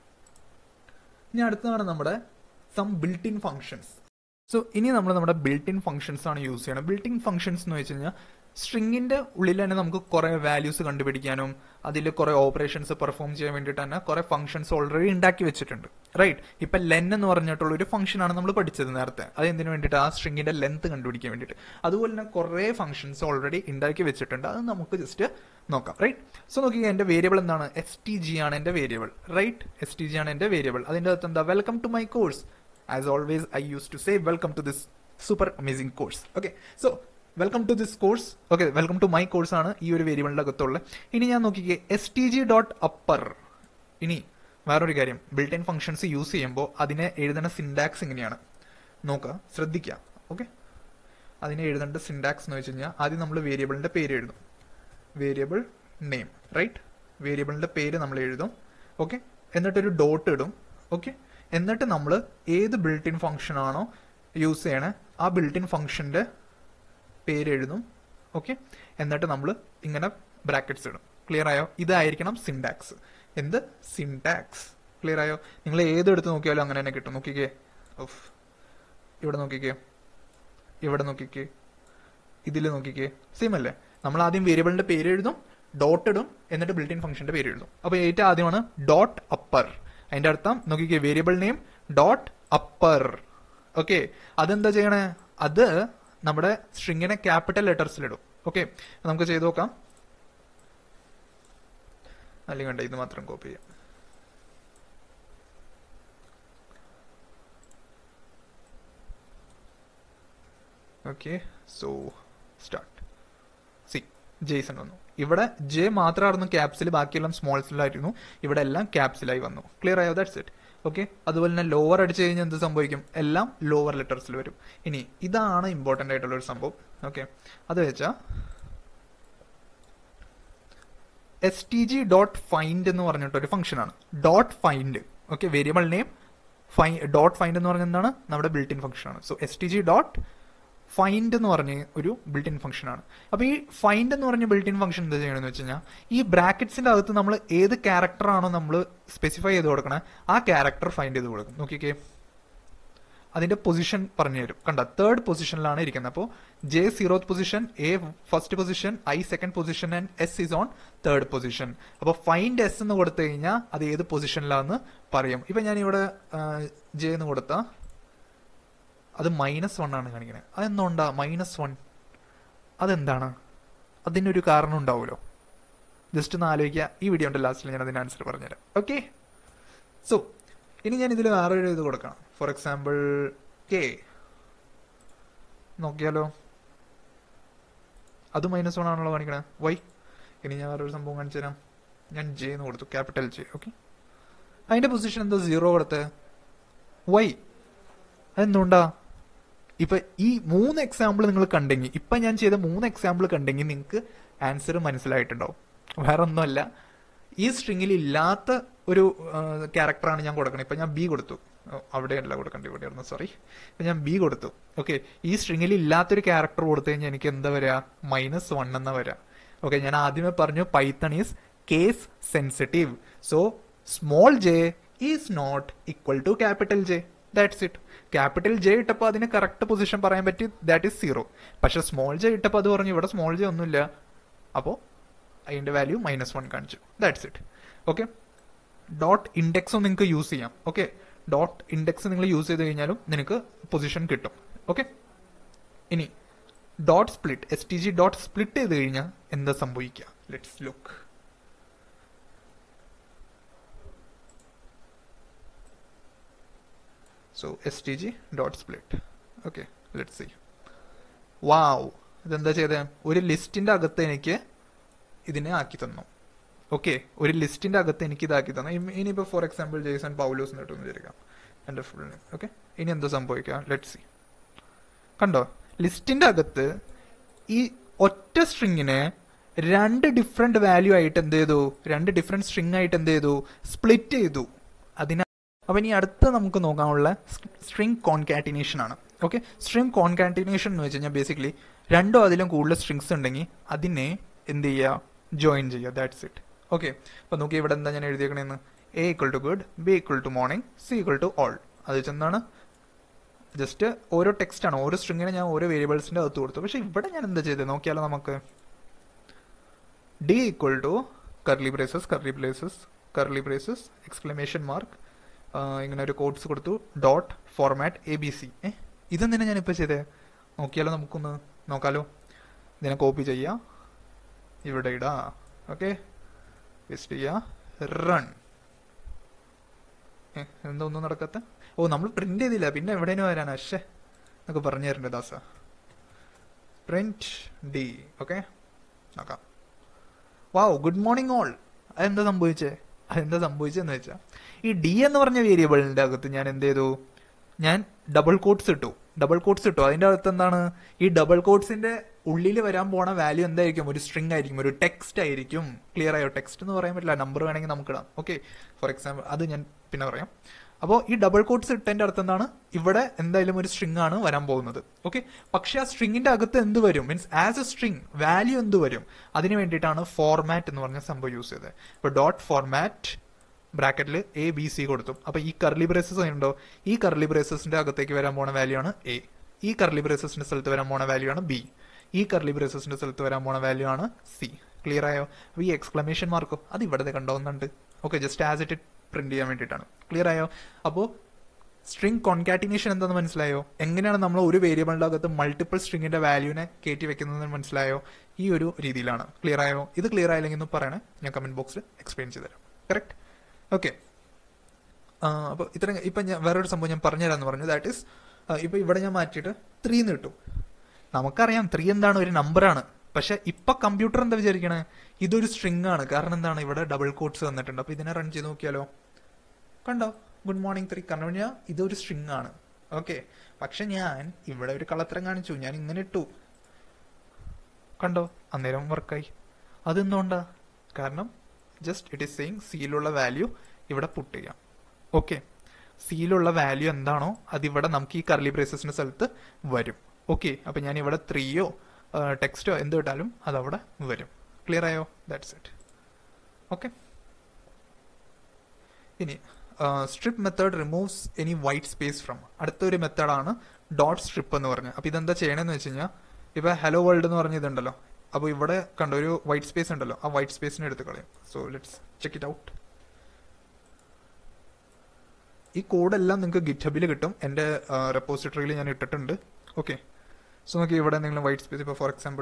ഇനി അടുത്തതാണ് നമ്മുടെ some built in functions so ഇനി നമ്മൾ നമ്മുടെ ബിൽട്ട് ഇൻ ഫങ്ഷൻസ് ആണ് യൂസ് ചെയ്യണം ബിൽട്ട് ഇൻ ഫങ്ഷൻസ് എന്ന് വെച്ച് കഴിഞ്ഞാൽ സ്ട്രിങ്ങിന്റെ ഉള്ളിൽ തന്നെ നമുക്ക് കുറെ വാല്യൂസ് കണ്ടുപിടിക്കാനും അതിൽ കുറെ ഓപ്പറേഷൻസ് പെർഫോം ചെയ്യാൻ വേണ്ടിയിട്ട് തന്നെ കുറെ ഫംഗ്ഷൻസ് ഓൾറെഡി ഉണ്ടാക്കി വെച്ചിട്ടുണ്ട് റൈറ്റ് ഇപ്പൊ ലെൻ എന്ന് പറഞ്ഞിട്ടുള്ള ഒരു ഫംഗ്ഷൻ ആണ് നമ്മൾ പഠിച്ചത് നേരത്തെ അത് എന്തിനു വേണ്ടിയിട്ട് ആ സ്ട്രിങ്ങിന്റെ ലെങ്ത് കണ്ടുപിടിക്കാൻ വേണ്ടിയിട്ട് അതുപോലെ തന്നെ കുറെ ഫംഗ്ഷൻസ് ഓൾറെഡി ഉണ്ടാക്കി വെച്ചിട്ടുണ്ട് അത് നമുക്ക് ജസ്റ്റ് നോക്കാം റൈറ്റ് സോ നോക്കി എന്റെ വേരിയബിൾ എന്താണ് എസ് ടി ജി ആണ് എന്റെ variable right S T G ആണ് എന്റെ വേരിയബിൾ അതിന്റെ അകത്ത് എന്താ welcome to my course as always I use to say welcome to this super amazing course okay so welcome to this course okay welcome to my course ആണ് ഈ ഒരു വേരിയബിളിന്റെ അകത്തുള്ള ഇനി ഞാൻ നോക്കിക്കേ S T G dot upper ഇനി വേറൊരു കാര്യം ബിൽട്ട് ഇൻ ഫംഗ്ഷൻസ് യൂസ് ചെയ്യുമ്പോൾ അതിനെ എഴുതുന്ന സിൻഡാക്സ് ഇങ്ങനെയാണ് നോക്കുക ശ്രദ്ധിക്കുക ഓക്കെ അതിനെ എഴുതേണ്ട സിൻഡാക്സ് എന്ന് വെച്ച് കഴിഞ്ഞാൽ ആദ്യം നമ്മൾ വേരിയബിളിന്റെ പേര് എഴുതും വേരിയബിൾ നെയിം റൈറ്റ് വേരിയബിളിന്റെ പേര് നമ്മൾ എഴുതും ഓക്കെ എന്നിട്ടൊരു ഡോട്ട് ഇടും ഓക്കെ എന്നിട്ട് നമ്മൾ ഏത് ബിൽട്ട് ഇൻ ഫംഗ്ഷൻ ആണോ യൂസ് ചെയ്യണേ ആ ബിൽട്ട് ഇൻ ഫംഗ്ഷന്റെ പേര് എഴുതും ഓക്കെ എന്നിട്ട് നമ്മൾ ഇങ്ങനെ ബ്രാക്കറ്റ്സ് ഇടും ക്ലിയർ ആയോ ഇതായിരിക്കണം സിൻടാക്സ് എന്ത് സിൻടാക്സ് ക്ലിയർ ആയോ നിങ്ങൾ ഏതെടുത്ത് നോക്കിയാലും അങ്ങനെ തന്നെ കിട്ടും നോക്കിക്കേ ഉഫ്. ഇവിടെ നോക്കിക്കേ ഇവിടെ നോക്കിക്കേ ഇതിൽ നോക്കിക്കേ സെയിം അല്ലേ നമ്മൾ ആദ്യം വേരിയബിളിന്റെ പേര് എഴുതും ഡോട്ട് ഇടും എന്നിട്ട് ബിൽട്ട് ഇൻ ഫംഗ്ഷന്റെ പേര് എഴുതും അപ്പൊ ഏറ്റവും ആദ്യമാണ് ഡോട്ട് അപ്പർ അതിന്റെ അർത്ഥം നോക്കിക്കേ variable name dot upper okay അതെന്താ ചെയ്യണേ അത് നമ്മുടെ സ്ട്രിങ്ങിനെ ക്യാപിറ്റൽ ലെറ്റേഴ്സിൽ ഇടും ഓക്കെ നമുക്ക് ചെയ്ത് നോക്കാം അല്ലെങ്കിൽ വേണ്ട ഇത് മാത്രം കോപ്പി ചെയ്യാം okay so start C Jaison വന്നു ഇവിടെ ജെ മാത്രമായിരുന്നു ക്യാപ്സിൽ ബാക്കിയെല്ലാം സ്മോൾസിലായിരുന്നു ഇവിടെ എല്ലാം ക്യാപ്സിലായി വന്നു ക്ലിയർ ആയോ ദാറ്റ്സ് ഇറ്റ് ഓക്കെ അതുപോലെ തന്നെ ലോവർ അടിച്ചു കഴിഞ്ഞാൽ എന്ത് സംഭവിക്കും എല്ലാം ലോവർ ലെറ്റേഴ്സിൽ വരും ഇനി ഇതാണ് ഇമ്പോർട്ടൻ്റ് ആയിട്ടുള്ള ഒരു സംഭവം ഓക്കെ അത് വെച്ചാൽ S T G dot find എന്ന് പറഞ്ഞിട്ട് ഒരു ഫംഗ്ഷൻ ആണ് dot find okay variable name ഫൈ ഡോട്ട് ഫൈൻഡ് എന്ന് പറഞ്ഞാൽ എന്താണ് നമ്മുടെ ബിൽറ്റ് ഇൻ ഫംഗ്ഷൻ ആണ് so S T G dot find എന്ന് പറഞ്ഞ ഒരു ബിൽറ്റ് ഇൻ ഫംഗ്ഷൻ ആണ് അപ്പൊ ഈ ഫൈൻഡ് എന്ന് പറഞ്ഞ ബിൽറ്റ് ഇൻ ഫംഗ്ഷൻ എന്താ ചെയ്യണമെന്ന് വെച്ച് കഴിഞ്ഞാൽ ഈ ബ്രാക്കറ്റ്സിന്റെ അകത്ത് നമ്മൾ ഏത് ക്യാരക്ടർ ആണോ നമ്മൾ സ്പെസിഫൈ ചെയ്ത് കൊടുക്കണേ ആ ക്യാരക്ടർ ഫൈൻഡ് ചെയ്ത് കൊടുക്കും നോക്കിക്കേ അതിന്റെ പൊസിഷൻ പറഞ്ഞു തരും കണ്ട തേർഡ് പൊസിഷനിലാണ് ഇരിക്കുന്നത് അപ്പോൾ J zeroth position A first position I second position and S is on third position അപ്പോൾ ഫൈൻഡ് എസ് എന്ന് കൊടുത്തു കഴിഞ്ഞാൽ അത് ഏത് പൊസിഷനിലാന്ന് പറയും ഇപ്പൊ ഞാൻ ഇവിടെ ജെ എന്ന് കൊടുത്ത അത് മൈനസ് വൺ ആണ് കാണിക്കുന്നത് അതെന്തുകൊണ്ടാ മൈനസ് വൺ അതെന്താണ് അതിനൊരു കാരണം ഉണ്ടാവുമല്ലോ ജസ്റ്റ് ഒന്ന് ആലോചിക്കുക ഈ വീഡിയോന്റെ ലാസ്റ്റിൽ ഞാൻ അതിന്റെ ആൻസർ പറഞ്ഞുതരാം ഓക്കെ സോ ഇനി ഞാൻ ഇതിൽ വേറെ ഒരു ഇത് കൊടുക്കണം ഫോർ എക്സാമ്പിൾ കെ നോക്കിയാലോ അത് മൈനസ് വൺ ആണല്ലോ കാണിക്കണേ വൈ ഇനി ഞാൻ വേറൊരു സംഭവം കാണിച്ചു തരാം ഞാൻ ജെ എന്ന് കൊടുത്തു ക്യാപിറ്റൽ ജെ ഓക്കെ അതിന്റെ പൊസിഷൻ എന്തോ സീറോ കൊടുത്തേ വൈ അതെന്തുകൊണ്ടാ ഇപ്പൊ ഈ മൂന്ന് എക്സാമ്പിൾ നിങ്ങൾ കണ്ടെങ്കിൽ ഇപ്പൊ ഞാൻ ചെയ്ത മൂന്ന് എക്സാമ്പിൾ കണ്ടെങ്കിൽ നിങ്ങൾക്ക് ആൻസർ മനസ്സിലായിട്ടുണ്ടാവും വേറെ ഒന്നുമല്ല ഈ സ്ട്രിങ്ങിൽ ഇല്ലാത്ത ഒരു ക്യാരക്ടറാണ് ഞാൻ കൊടുക്കുന്നത് ഇപ്പൊ ഞാൻ ബി കൊടുത്തു അവിടെയല്ല കൊടുക്കേണ്ടി ഇവിടെയായിരുന്നു സോറി ഇപ്പൊ ഞാൻ ബി കൊടുത്തു ഓക്കെ ഈ സ്ട്രിങ്ങിൽ ഇല്ലാത്തൊരു ക്യാരക്ടർ കൊടുത്തു കഴിഞ്ഞാൽ എനിക്ക് എന്താ വരിക മൈനസ് വൺ എന്ന വരിക ഓക്കെ ഞാൻ ആദ്യമേ പറഞ്ഞു Python is case sensitive so small J is not equal to capital J that's it capital J ഇട്ടപ്പോൾ അതിന് കറക്റ്റ് പൊസിഷൻ പറയാൻ പറ്റി ദാറ്റ് ഈസ് സീറോ പക്ഷെ സ്മോൾ ജെ ഇട്ടപ്പോൾ അത് പറഞ്ഞു ഇവിടെ സ്മോൾ ജെ ഒന്നുമില്ല അപ്പോൾ അതിന്റെ വാല്യൂ മൈനസ് വൺ കാണിച്ചു ദാറ്റ്സ് ഇറ്റ് ഓക്കെ ഡോട്ട് ഇൻഡെക്സും നിങ്ങൾക്ക് യൂസ് ചെയ്യാം ഓക്കെ ഡോട്ട് ഇൻഡെക്സ് നിങ്ങൾ യൂസ് ചെയ്ത് കഴിഞ്ഞാലും നിനക്ക് പൊസിഷൻ കിട്ടും ഓക്കെ ഇനി dot split S T G dot split ചെയ്ത് കഴിഞ്ഞാൽ എന്താ സംഭവിക്കുക let's look so S T G dot split okay let see wow ഇതെന്താ ചെയ്തേ ഒരു ലിസ്റ്റിന്റെ അകത്ത് എനിക്ക് ഇതിനെ ആക്കി തന്നു ഓക്കെ ഒരു ലിസ്റ്റിന്റെ അകത്ത് എനിക്ക് ഇതാക്കി തന്നു ഇനിയിപ്പോ ഫോർ എക്സാമ്പിൾ ജെയ്സൺ പൗലോസ് എന്നിട്ട് വിചാരിക്കാം എന്റെ ഫുൾ നെയിം ഓക്കെ ഇനി എന്താ സംഭവിക്കാം ലെറ്റ് സി കണ്ടോ ലിസ്റ്റിന്റെ അകത്ത് ഈ ഒറ്റ സ്ട്രിങ്ങിനെ രണ്ട് ഡിഫറെന്റ് വാല്യൂ ആയിട്ട് എന്ത് ചെയ്തു രണ്ട് ഡിഫറെന്റ് സ്ട്രിങ് ആയിട്ട് എന്ത് ചെയ്തു സ്പ്ലിറ്റ് ചെയ്തു അതിന അപ്പൊ ഇനി അടുത്ത നമുക്ക് നോക്കാനുള്ള സ്ട്രിങ് കോൺകാറ്റിനേഷൻ ആണ് ഓക്കെ സ്ട്രിങ് കോൺകാറ്റിനേഷൻ എന്ന് വെച്ച് കഴിഞ്ഞാൽ ബേസിക്കലി രണ്ടോ അതിലും കൂടുതൽ സ്ട്രിങ്സ് ഉണ്ടെങ്കിൽ അതിനെ എന്ത് ചെയ്യുക ജോയിൻ ചെയ്യുക ദാറ്റ്സ് ഇറ്റ് ഓക്കെ അപ്പൊ നോക്കി ഇവിടെ എന്താ ഞാൻ എഴുതിയേക്കണേന്ന് A equal to good B equal to morning C equal to all അത് വെച്ചെന്താണ് ജസ്റ്റ് ഓരോ ടെക്സ്റ്റ് ആണ് ഓരോ സ്ട്രിങ്ങിനെ ഞാൻ ഓരോ വേരിയബിൾസിന്റെ അകത്ത് കൊടുത്തു പക്ഷെ ഇവിടെ ഞാൻ എന്താ ചെയ്തത് നോക്കിയാലോ നമുക്ക് D equal to curly braces curly braces curly braces exclamation mark ഇങ്ങനെ ഒരു കോഡ്സ് കൊടുത്തു dot format A B C ഏ ഇതെന്തിനാ ഞാനിപ്പോൾ ചെയ്തേ നോക്കിയാലോ നമുക്കൊന്ന് നോക്കാലോ ഇതിനെ കോപ്പി ചെയ്യാം ഇവിടെ ഇടാ ഓക്കെ പേസ്റ്റ് ചെയ്യുക റൺ എന്താ ഒന്നും നടക്കാത്ത ഓ നമ്മൾ പ്രിന്റ് ചെയ്തില്ല പിന്നെ എവിടെയും വരാനാ അശ്ശേ എന്നൊക്കെ പറഞ്ഞു തരണ്ടേ ദാസ പ്രിന്റ് ഡി ഓക്കെ നോക്കാം വാവ് ഗുഡ് മോർണിംഗ് ഓൾ അതെന്താ സംഭവിച്ചേ അതെന്താ സംഭവിച്ചെന്ന് വെച്ചാൽ ഈ ഡി എന്ന് പറഞ്ഞ വേരിയബിളിന്റെ അകത്ത് ഞാൻ എന്ത് ചെയ്തു ഞാൻ ഡബിൾ കോട്ട്സ് ഇട്ടു ഡബിൾ കോട്ട്സ് ഇട്ടു അതിന്റെ അകത്ത് എന്താണ് ഈ ഡബിൾ കോട്ട്സിന്റെ ഉള്ളിൽ വരാൻ പോണ വാല്യൂ എന്തായിരിക്കും ഒരു സ്ട്രിങ് ആയിരിക്കും ഒരു ടെക്സ്റ്റ് ആയിരിക്കും ക്ലിയർ ആയോ ടെക്സ്റ്റ് എന്ന് പറയാൻ പറ്റില്ല നമ്പർ വേണമെങ്കിൽ നമുക്ക് ഇടാം ഓക്കെ ഫോർ എക്സാമ്പിൾ അത് ഞാൻ പിന്നെ പറയാം അപ്പോൾ ഈ ഡബിൾ കോട്ട്സ് ഇട്ടതിന്റെ അർത്ഥം എന്താണ് ഇവിടെ എന്തായാലും ഒരു സ്ട്രിങ് ആണ് വരാൻ പോകുന്നത് ഓക്കെ പക്ഷെ ആ സ്ട്രിങ്ങിന്റെ അകത്ത് എന്ത് വരും means as a string value എന്ത് വരും അതിന് വേണ്ടിയിട്ടാണ് ഫോർമാറ്റ് എന്ന് പറഞ്ഞ സംഭവം യൂസ് ചെയ്തത് ഇപ്പൊ ഡോട്ട് ഫോർമാറ്റ് ബ്രാക്കറ്റിൽ എ ബി സി കൊടുത്തു അപ്പൊ ഈ കർലി ബ്രേസസ് ഉണ്ടോ ഈ കർലി ബ്രേസസിന്റെ അകത്തേക്ക് വരാൻ പോണ വാല്യൂ ആണ് എ ഈ കർലി ബ്രേസസിന്റെ സ്ഥലത്ത് വരാൻ പോണ വാല്യൂ ആണ് ബി ഈ കർലി ബ്രേസസിന്റെ സ്ഥലത്ത് വരാൻ പോണ വാല്യൂ ആണ് സി ക്ലിയർ ആയോ അപ്പൊ ഈ എക്സ്ക്ലമേഷൻ മാർക്കോ അത് ഇവിടെ കണ്ടോന്നുണ്ട് okay just as it print ചെയ്യാൻ വേണ്ടിയിട്ടാണ് ക്ലിയർ ആയോ അപ്പോൾ സ്ട്രിംഗ് കോൺകാറ്റിനേഷൻ എന്താന്ന് മനസ്സിലായോ എങ്ങനെയാണ് നമ്മൾ ഒരു വേരിയബിളിന്റെ അകത്ത് മൾട്ടിപ്പിൾ സ്ട്രിങ്ങിന്റെ വാല്യൂനെ കയറ്റി വെക്കുന്നതെന്ന് മനസ്സിലായോ ഈ ഒരു രീതിയിലാണ് ക്ലിയർ ആയോ ഇത് ക്ലിയർ ആയില്ലെങ്കിൽ ഒന്ന് പറയണേ ഞാൻ കമന്റ് ബോക്സിൽ എക്സ്പ്ലെയിൻ ചെയ്തുതരാം കറക്റ്റ് ഓക്കെ അപ്പോൾ ഇത്ര ഇപ്പം ഞാൻ വേറൊരു സംഭവം ഞാൻ പറഞ്ഞുതരാന്ന് പറഞ്ഞു ദാറ്റ് ഈസ് ഇപ്പം ഇവിടെ ഞാൻ മാറ്റിയിട്ട് ത്രീ എന്ന് കിട്ടും നമുക്കറിയാം ത്രീ എന്താണ് ഒരു നമ്പറാണ് പക്ഷെ ഇപ്പൊ കമ്പ്യൂട്ടർ എന്താ വിചാരിക്കണേ ഇതൊരു സ്ട്രിങ് ആണ് കാരണം എന്താണ് ഇവിടെ ഡബിൾ കോട്ട്സ് വന്നിട്ടുണ്ട് അപ്പൊ ഇതിനെ റൺ ചെയ്ത് നോക്കിയാലോ കണ്ടോ ഗുഡ് മോർണിംഗ് ത്രീ കാരണം ഞാൻ ഇതൊരു സ്ട്രിങ് ആണ് ഓക്കെ പക്ഷെ ഞാൻ ഇവിടെ ഒരു കളത്തരം കാണിച്ചു ഞാൻ ഇങ്ങനെ ഇട്ടു കണ്ടോ അന്നേരം വർക്കായി അതെന്തുകൊണ്ടാ കാരണം ജസ്റ്റ് ഇറ്റ് ഈസ് സെയിങ് സിയിലുള്ള വാല്യൂ ഇവിടെ പുട്ട് ചെയ്യാം ഓക്കെ സിയിലുള്ള വാല്യൂ എന്താണോ അതിവിടെ നമുക്ക് ഈ കർലി ബ്രേസസിന്റെ സ്ഥലത്ത് വരും ഓക്കെ അപ്പൊ ഞാൻ ഇവിടെ ത്രീയോ ടെക്സ്റ്റോ എന്ത് ഇട്ടാലും അതവിടെ വരും ക്ലിയർ ആയോ ദാറ്റ്സ് ഇറ്റ് ഓക്കെ ഇനി strip method removes any white space from അടുത്തൊരു മെത്തേഡാണ് ഡോട്ട് സ്ട്രിപ്പ് എന്ന് പറഞ്ഞത് അപ്പൊ ഇതെന്താ ചെയ്യണമെന്ന് വെച്ച് കഴിഞ്ഞാൽ ഇപ്പൊ ഹലോ വേൾഡ് എന്ന് പറഞ്ഞ ഇതുണ്ടല്ലോ അപ്പോൾ ഇവിടെ കണ്ടോ ഒരു വൈറ്റ് സ്പേസ് ഉണ്ടല്ലോ ആ വൈറ്റ് സ്പേസിനെ എടുത്ത് കളയും so let's check it out ഈ കോഡെല്ലാം നിങ്ങൾക്ക് ഗിറ്റബിൽ കിട്ടും എൻ്റെ റെപ്പോസിറ്ററിയിൽ ഞാൻ ഇട്ടിട്ടുണ്ട് ഓക്കെ സോ നോക്കി ഇവിടെ എന്തെങ്കിലും വൈറ്റ് സ്പേസ് ഇപ്പോൾ for example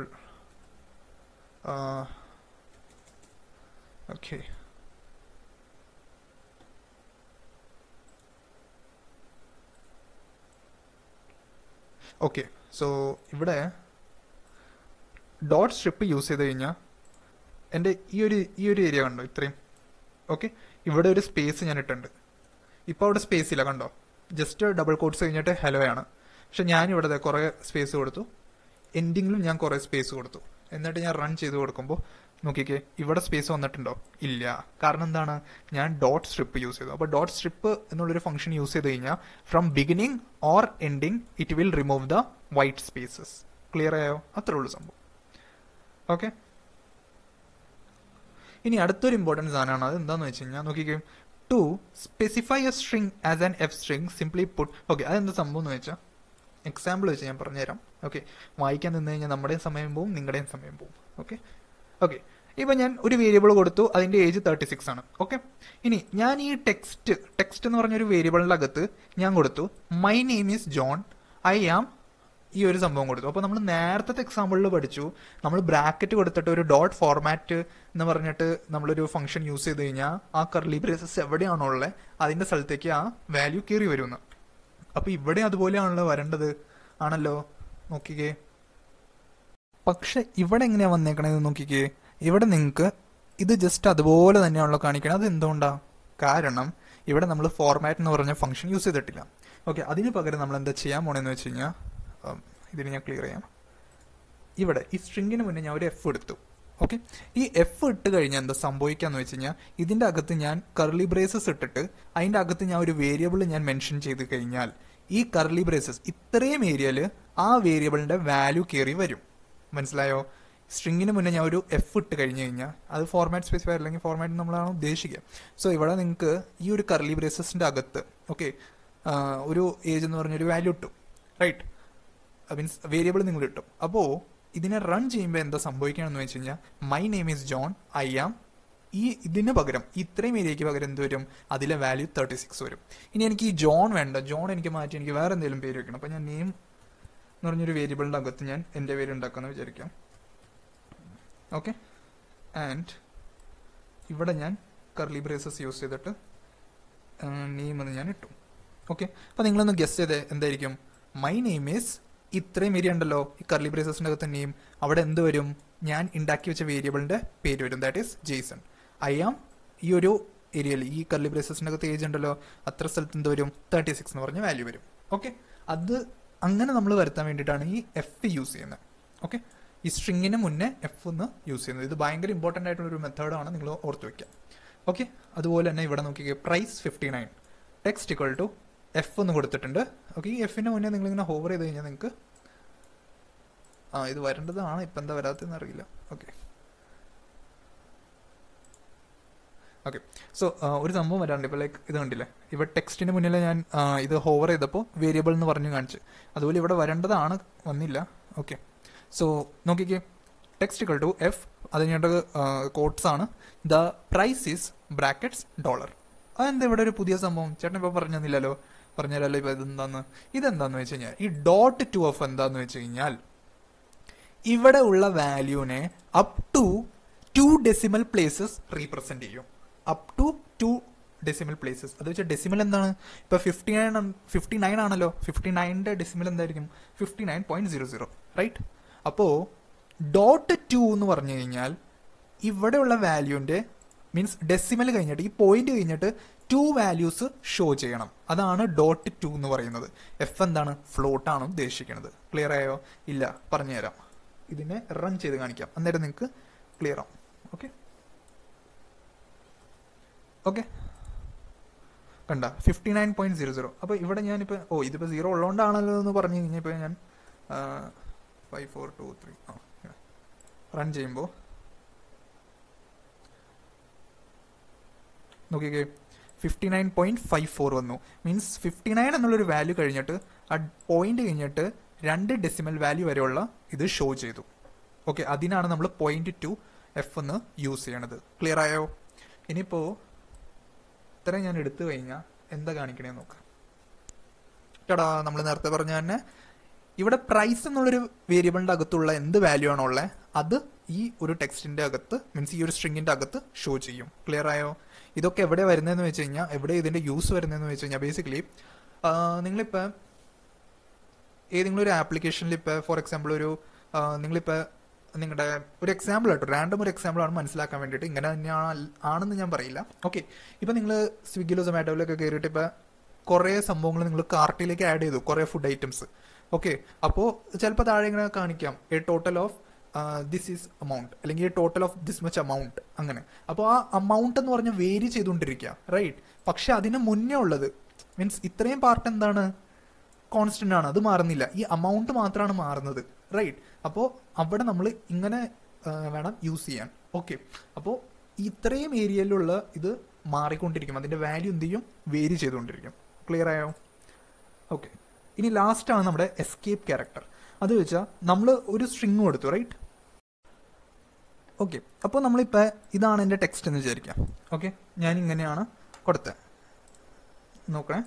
okay okay so ഇവിടെ ഡോട്ട് സ്ട്രിപ്പ് യൂസ് ചെയ്ത് കഴിഞ്ഞാൽ എൻ്റെ ഈ ഒരു ഈ ഒരു ഏരിയ കണ്ടോ ഇത്രയും ഓക്കെ ഇവിടെ ഒരു സ്പേസ് ഞാൻ ഇട്ടുണ്ട് ഇപ്പോൾ അവിടെ സ്പേസ് ഇല്ല കണ്ടോ ജസ്റ്റ് ഡബിൾ കോട്ട്സ് കഴിഞ്ഞിട്ട് ഹലോ ആണ് പക്ഷെ ഞാൻ ഇവിടെ കുറേ സ്പേസ് കൊടുത്തു എൻഡിങ്ങിലും ഞാൻ കുറേ സ്പേസ് കൊടുത്തു എന്നിട്ട് ഞാൻ റൺ ചെയ്ത് കൊടുക്കുമ്പോൾ നോക്കിക്കേ ഇവിടെ സ്പേസ് വന്നിട്ടുണ്ടോ ഇല്ല കാരണം എന്താണ് ഞാൻ ഡോട്ട് സ്ട്രിപ്പ് യൂസ് ചെയ്തു അപ്പോൾ ഡോട്ട് സ്ട്രിപ്പ് എന്നുള്ളൊരു ഫംഗ്ഷൻ യൂസ് ചെയ്ത് കഴിഞ്ഞാൽ from beginning or ending it will remove the white spaces clear ആയോ അത്രേ ഉള്ളൂ സംഭവം ഓക്കെ ഇനി അടുത്തൊരു ഇമ്പോർട്ടൻറ്റ് സാധനമാണ് അത് എന്താണെന്ന് വെച്ച് കഴിഞ്ഞാൽ നോക്കിക്കേ to specify a string as an F string simply put okay അതെന്താ സംഭവം എന്ന് വെച്ചാൽ എക്സാമ്പിൾ വെച്ച് ഞാൻ പറഞ്ഞുതരാം ഓക്കെ വായിക്കാൻ നിന്ന് കഴിഞ്ഞാൽ നമ്മുടെയും സമയം പോവും നിങ്ങളുടെയും സമയം പോവും ഓക്കെ ഓക്കെ ഇപ്പൊ ഞാൻ ഒരു വേരിയബിൾ കൊടുത്തു അതിന്റെ ഏജ് തേർട്ടി സിക്സ് ആണ് ഓക്കെ ഇനി ഞാൻ ഈ ടെക്സ്റ്റ് ടെക്സ്റ്റ് എന്ന് പറഞ്ഞ ഒരു വേരിയബിളിന്റെ അകത്ത് ഞാൻ കൊടുത്തു my name is John I am ഈ ഒരു സംഭവം കൊടുത്തു അപ്പോൾ നമ്മൾ നേരത്തെ എക്സാമ്പിളിൽ പഠിച്ചു നമ്മൾ ബ്രാക്കറ്റ് കൊടുത്തിട്ട് ഒരു ഡോട്ട് ഫോർമാറ്റ് എന്ന് പറഞ്ഞിട്ട് നമ്മളൊരു ഫംഗ്ഷൻ യൂസ് ചെയ്ത് കഴിഞ്ഞാൽ ആ കർലി ബ്രേസസ് എവിടെയാണോ ഉള്ളത് അതിന്റെ സ്ഥലത്തേക്ക് ആ വാല്യൂ കയറി വരുമെന്ന് അപ്പൊ ഇവിടെ അതുപോലെയാണല്ലോ വരേണ്ടത് ആണല്ലോ നോക്കിക്കേ പക്ഷെ ഇവിടെ എങ്ങനെയാ വന്നേക്കണത് നോക്കിക്കേ ഇവിടെ നിങ്ങൾക്ക് ഇത് ജസ്റ്റ് അതുപോലെ തന്നെയാണല്ലോ കാണിക്കണത് അത് എന്തുകൊണ്ടാ കാരണം ഇവിടെ നമ്മൾ ഫോർമാറ്റ് എന്ന് പറഞ്ഞ ഫംഗ്ഷൻ യൂസ് ചെയ്തിട്ടില്ല ഓക്കെ അതിന് പകരം നമ്മൾ എന്താ ചെയ്യാൻ പോണെന്ന് വെച്ച് കഴിഞ്ഞാൽ ഇതിന് ഞാൻ ക്ലിയർ ചെയ്യാം ഇവിടെ ഈ സ്ട്രിങ്ങിന് മുന്നേ ഞാൻ ഒരു എഫ് എടുത്തു ഓക്കെ ഈ എഫ് ഇട്ട് കഴിഞ്ഞാൽ എന്താ സംഭവിക്കാന്ന് വെച്ച് കഴിഞ്ഞാൽ ഇതിന്റെ അകത്ത് ഞാൻ കർലി ബ്രേസസ് ഇട്ടിട്ട് അതിന്റെ അകത്ത് ഞാൻ ഒരു വേരിയബിൾ ഞാൻ മെൻഷൻ ചെയ്ത് കഴിഞ്ഞാൽ ഈ കർലി ബ്രേസസ് ഇത്രയും ഏരിയയിൽ ആ വേരിയബിളിന്റെ വാല്യൂ കയറി വരും മനസ്സിലായോ സ്ട്രിങ്ങിന് മുന്നേ ഞാൻ ഒരു എഫ് ഇട്ട് കഴിഞ്ഞ് കഴിഞ്ഞാൽ അത് ഫോർമാറ്റ് സ്പെസിഫൈ അല്ലെങ്കിൽ ഫോർമാറ്റ് നമ്മളാണ് ഉദ്ദേശിക്കുക സോ ഇവിടെ നിങ്ങൾക്ക് ഈ ഒരു കർലി ബ്രേസസിന്റെ അകത്ത് ഓക്കെ ഒരു ഏജ് എന്ന് പറഞ്ഞൊരു വാല്യൂ ഇട്ടു റൈറ്റ് മീൻസ് വേരിയബിൾ നിങ്ങൾ കിട്ടും അപ്പോൾ ഇതിനെ റൺ ചെയ്യുമ്പോൾ എന്താ സംഭവിക്കുകയാണെന്ന് വെച്ച് കഴിഞ്ഞാൽ my name is John I am ഈ ഇതിന് പകരം ഇത്രയും ഏരിയയ്ക്ക് പകരം എന്ത് വരും അതിലെ വാല്യൂ തേർട്ടി സിക്സ് വരും ഇനി എനിക്ക് ഈ ജോൺ വേണ്ട ജോൺ എനിക്ക് മാറ്റി എനിക്ക് വേറെ എന്തെങ്കിലും പേര് വെക്കണം അപ്പോൾ ഞാൻ നെയിം എന്ന് പറഞ്ഞൊരു വേരിയബിളിൻ്റെ അകത്ത് ഞാൻ എൻ്റെ പേര് ഉണ്ടാക്കാമെന്ന് വിചാരിക്കാം ഓക്കെ ആൻഡ് ഇവിടെ ഞാൻ കർലി ബ്രേസസ് യൂസ് ചെയ്തിട്ട് നെയിം എന്ന് ഞാൻ ഇട്ടു ഓക്കെ അപ്പോൾ നിങ്ങളൊന്ന് ഗസ് ചെയ്തേ എന്തായിരിക്കും മൈ നെയിം ഈസ് ഇത്രയും ഏരിയ ഉണ്ടല്ലോ ഈ കർലി ബ്രേസസിന്റെ അകത്ത് നെയിം അവിടെ എന്ത് വരും ഞാൻ ഉണ്ടാക്കി വെച്ച വേരിയബിളിന്റെ പേര് വരും that is Jason I am ഈ ഒരു ഏരിയയിൽ ഈ കർലി ബ്രേസസിന്റെ അകത്ത് ഏജ് ഉണ്ടല്ലോ അത്ര സ്ഥലത്ത് എന്ത് വരും തേർട്ടി സിക്സ് എന്ന് പറഞ്ഞ വാല്യൂ വരും ഓക്കെ അത് അങ്ങനെ നമ്മൾ വരുത്താൻ വേണ്ടിയിട്ടാണ് ഈ എഫ് യൂസ് ചെയ്യുന്നത് ഓക്കെ ഈ സ്ട്രിങ്ങിന് മുന്നേ എഫ് എന്ന് യൂസ് ചെയ്യുന്നത് ഇത് ഭയങ്കര ഇമ്പോർട്ടൻ്റ് ആയിട്ടുള്ള ഒരു മെത്തേഡാണ് നിങ്ങൾ ഓർത്ത് വെക്കുക ഓക്കെ അതുപോലെ തന്നെ ഇവിടെ നോക്കിക്കേ price fifty nine text equal to F എന്ന് കൊടുത്തിട്ടുണ്ട് ഓക്കെ ഈ എഫിന്റെ മുന്നേ നിങ്ങൾ ഇങ്ങനെ ഹോവർ ചെയ്ത് കഴിഞ്ഞാൽ നിങ്ങൾക്ക് ആ ഇത് വരേണ്ടതാണ് ഇപ്പം എന്താ വരാത്തതെന്ന് അറിയില്ല ഓക്കെ ഓക്കെ സോ ഒരു സംഭവം വരാറുണ്ട് ഇപ്പോൾ ലൈക്ക് ഇത് കണ്ടില്ലേ ഇവിടെ ടെക്സ്റ്റിന് മുന്നിൽ ഞാൻ ഇത് ഹോവർ ചെയ്തപ്പോൾ വേരിയബിൾ എന്ന് പറഞ്ഞു കാണിച്ചു അതുപോലെ ഇവിടെ വരേണ്ടതാണ് വന്നില്ല ഓക്കെ സോ നോക്കിക്കേ ടെക്സ്റ്റ് ഇക്വൽ ടു എഫ് അത് കഴിഞ്ഞിട്ട് കോട്ട്സ് ആണ് the price is brackets dollar അതെന്താ ഇവിടെ ഒരു പുതിയ സംഭവം ചേട്ടൻ ഇപ്പോൾ പറഞ്ഞു തന്നില്ലല്ലോ പറഞ്ഞുതരാമല്ലോ ഇപ്പൊ ഇതെന്താന്ന് ഇതെന്താന്ന് വെച്ച് കഴിഞ്ഞാൽ ഈ ഡോട്ട് ടു ഓഫ് എന്താന്ന് വെച്ച് കഴിഞ്ഞാൽ ഇവിടെ ഉള്ള വാല്യൂനെ up to two decimal places represent ചെയ്യും up to two decimal places അത് വെച്ചാൽ ഡെസിമൽ എന്താണ് ഇപ്പൊ ഫിഫ്റ്റി നയൻ ഫിഫ്റ്റി നയൻ ആണല്ലോ ഫിഫ്റ്റി നയൻ്റെ ഡെസിമൽ എന്തായിരിക്കും fifty nine point zero zero right അപ്പോ ഡോട്ട് ടു എന്ന് പറഞ്ഞു കഴിഞ്ഞാൽ ഇവിടെയുള്ള വാല്യൂന്റെ മീൻസ് ഡെസിമൽ കഴിഞ്ഞിട്ട് ഈ പോയിന്റ് കഴിഞ്ഞിട്ട് ടു വാല്യൂസ് ഷോ ചെയ്യണം അതാണ് ഡോട്ട് ടു എന്ന് പറയുന്നത് എഫ് എന്താണ് ഫ്ലോട്ട് ആണ് ഉദ്ദേശിക്കുന്നത് ക്ലിയർ ആയോ ഇല്ല പറഞ്ഞുതരാം ഇതിനെ റൺ ചെയ്ത് കാണിക്കാം അന്നേരം നിങ്ങൾക്ക് ക്ലിയർ ആവും ഓക്കെ ഓക്കെ കണ്ട fifty nine point zero zero അപ്പോൾ ഇവിടെ ഞാനിപ്പോൾ ഓ ഇതിപ്പോൾ സീറോ ഉള്ളതുകൊണ്ടാണല്ലോ എന്ന് പറഞ്ഞു കഴിഞ്ഞപ്പോൾ ഞാൻ ഫൈവ് ഫോർ ടു ത്രീ ആ റൺ ചെയ്യുമ്പോൾ നോക്കിക്കേ fifty nine point five four വന്നു മീൻസ് ഫിഫ്റ്റി നയൻ എന്നുള്ളൊരു വാല്യൂ കഴിഞ്ഞിട്ട് ആ പോയിന്റ് കഴിഞ്ഞിട്ട് രണ്ട് ഡെസിമൽ വാല്യൂ വരെയുള്ള ഇത് ഷോ ചെയ്തു ഓക്കെ അതിനാണ് നമ്മൾ പോയിന്റ് ടു എഫ് എന്ന് യൂസ് ചെയ്യണത് ക്ലിയർ ആയോ ഇനിയിപ്പോ ഇത്രയും ഞാൻ എടുത്തു കഴിഞ്ഞാൽ എന്താ കാണിക്കണേ നോക്കാം ചേട്ടാ നമ്മൾ നേരത്തെ പറഞ്ഞ തന്നെ ഇവിടെ പ്രൈസ് എന്നുള്ളൊരു വേരിയബിളിന്റെ അകത്തുള്ള എന്ത് വാല്യൂ ആണോ ഉള്ളത് അത് ഈ ഒരു ടെക്സ്റ്റിന്റെ അകത്ത് മീൻസ് ഈ ഒരു സ്ട്രിങ്ങിന്റെ അകത്ത് ഷോ ചെയ്യും ക്ലിയർ ആയോ ഇതൊക്കെ എവിടെ വരുന്നതെന്ന് വെച്ച് കഴിഞ്ഞാൽ എവിടെ ഇതിന്റെ യൂസ് വരുന്നതെന്ന് വെച്ച് കഴിഞ്ഞാൽ ബേസിക്കലി നിങ്ങളിപ്പോ ഏതെങ്കിലും ഒരു ആപ്ലിക്കേഷനിൽ ഇപ്പൊ ഫോർ എക്സാമ്പിൾ ഒരു ആ, നിങ്ങളിപ്പോ നിങ്ങളുടെ ഒരു എക്സാമ്പിൾ ആട്ടോ റാൻഡം ഒരു എക്സാമ്പിൾ ആണ് മനസ്സിലാക്കാൻ വേണ്ടിയിട്ട് ഇങ്ങനെ തന്നെയാണ് ആണെന്ന് ഞാൻ പറയില്ല ഓക്കെ ഇപ്പൊ നിങ്ങൾ സ്വിഗ്ഗിയിലോ സൊമാറ്റോയിലൊക്കെ കയറിയിട്ട് ഇപ്പൊ കുറെ സംഭവങ്ങൾ നിങ്ങൾ കാർട്ടിലേക്ക് ആഡ് ചെയ്തു കുറെ ഫുഡ് ഐറ്റംസ് ഓക്കെ അപ്പോൾ ചിലപ്പോൾ താഴെ ഇങ്ങനെ കാണിക്കാം a total of this is amount അല്ലെങ്കിൽ total of this much amount അങ്ങനെ അപ്പോൾ ആ അമൗണ്ട് എന്ന് പറഞ്ഞാൽ വേരി ചെയ്തുകൊണ്ടിരിക്കുക റൈറ്റ് പക്ഷെ അതിന് മുന്നേ ഉള്ളത് മീൻസ് ഇത്രയും പാർട്ട് എന്താണ് കോൺസ്റ്റന്റ് ആണ് അത് മാറുന്നില്ല ഈ അമൗണ്ട് മാത്രമാണ് മാറുന്നത് റൈറ്റ് അപ്പോൾ അവിടെ നമ്മൾ ഇങ്ങനെ ആ, വേണം യൂസ് ചെയ്യാൻ ഓക്കെ അപ്പോൾ ഇത്രയും ഏരിയയിലുള്ള ഇത് മാറിക്കൊണ്ടിരിക്കും അതിന്റെ വാല്യൂ എന്ത് ചെയ്യും വേരി ചെയ്തുകൊണ്ടിരിക്കും ക്ലിയർ ആയോ ഓക്കെ ഇനി ലാസ്റ്റ് ആണ് നമ്മുടെ എസ്കേപ്പ് ക്യാരക്ടർ അത് വെച്ചാൽ നമ്മൾ ഒരു സ്ട്രിങ് കൊടുത്തു റൈറ്റ് ഓക്കെ അപ്പോൾ നമ്മളിപ്പോൾ ഇതാണ് എൻ്റെ ടെക്സ്റ്റ് എന്ന് വിചാരിക്കാം ഓക്കെ ഞാൻ ഇങ്ങനെയാണ് കൊടുത്തത് നോക്കണേ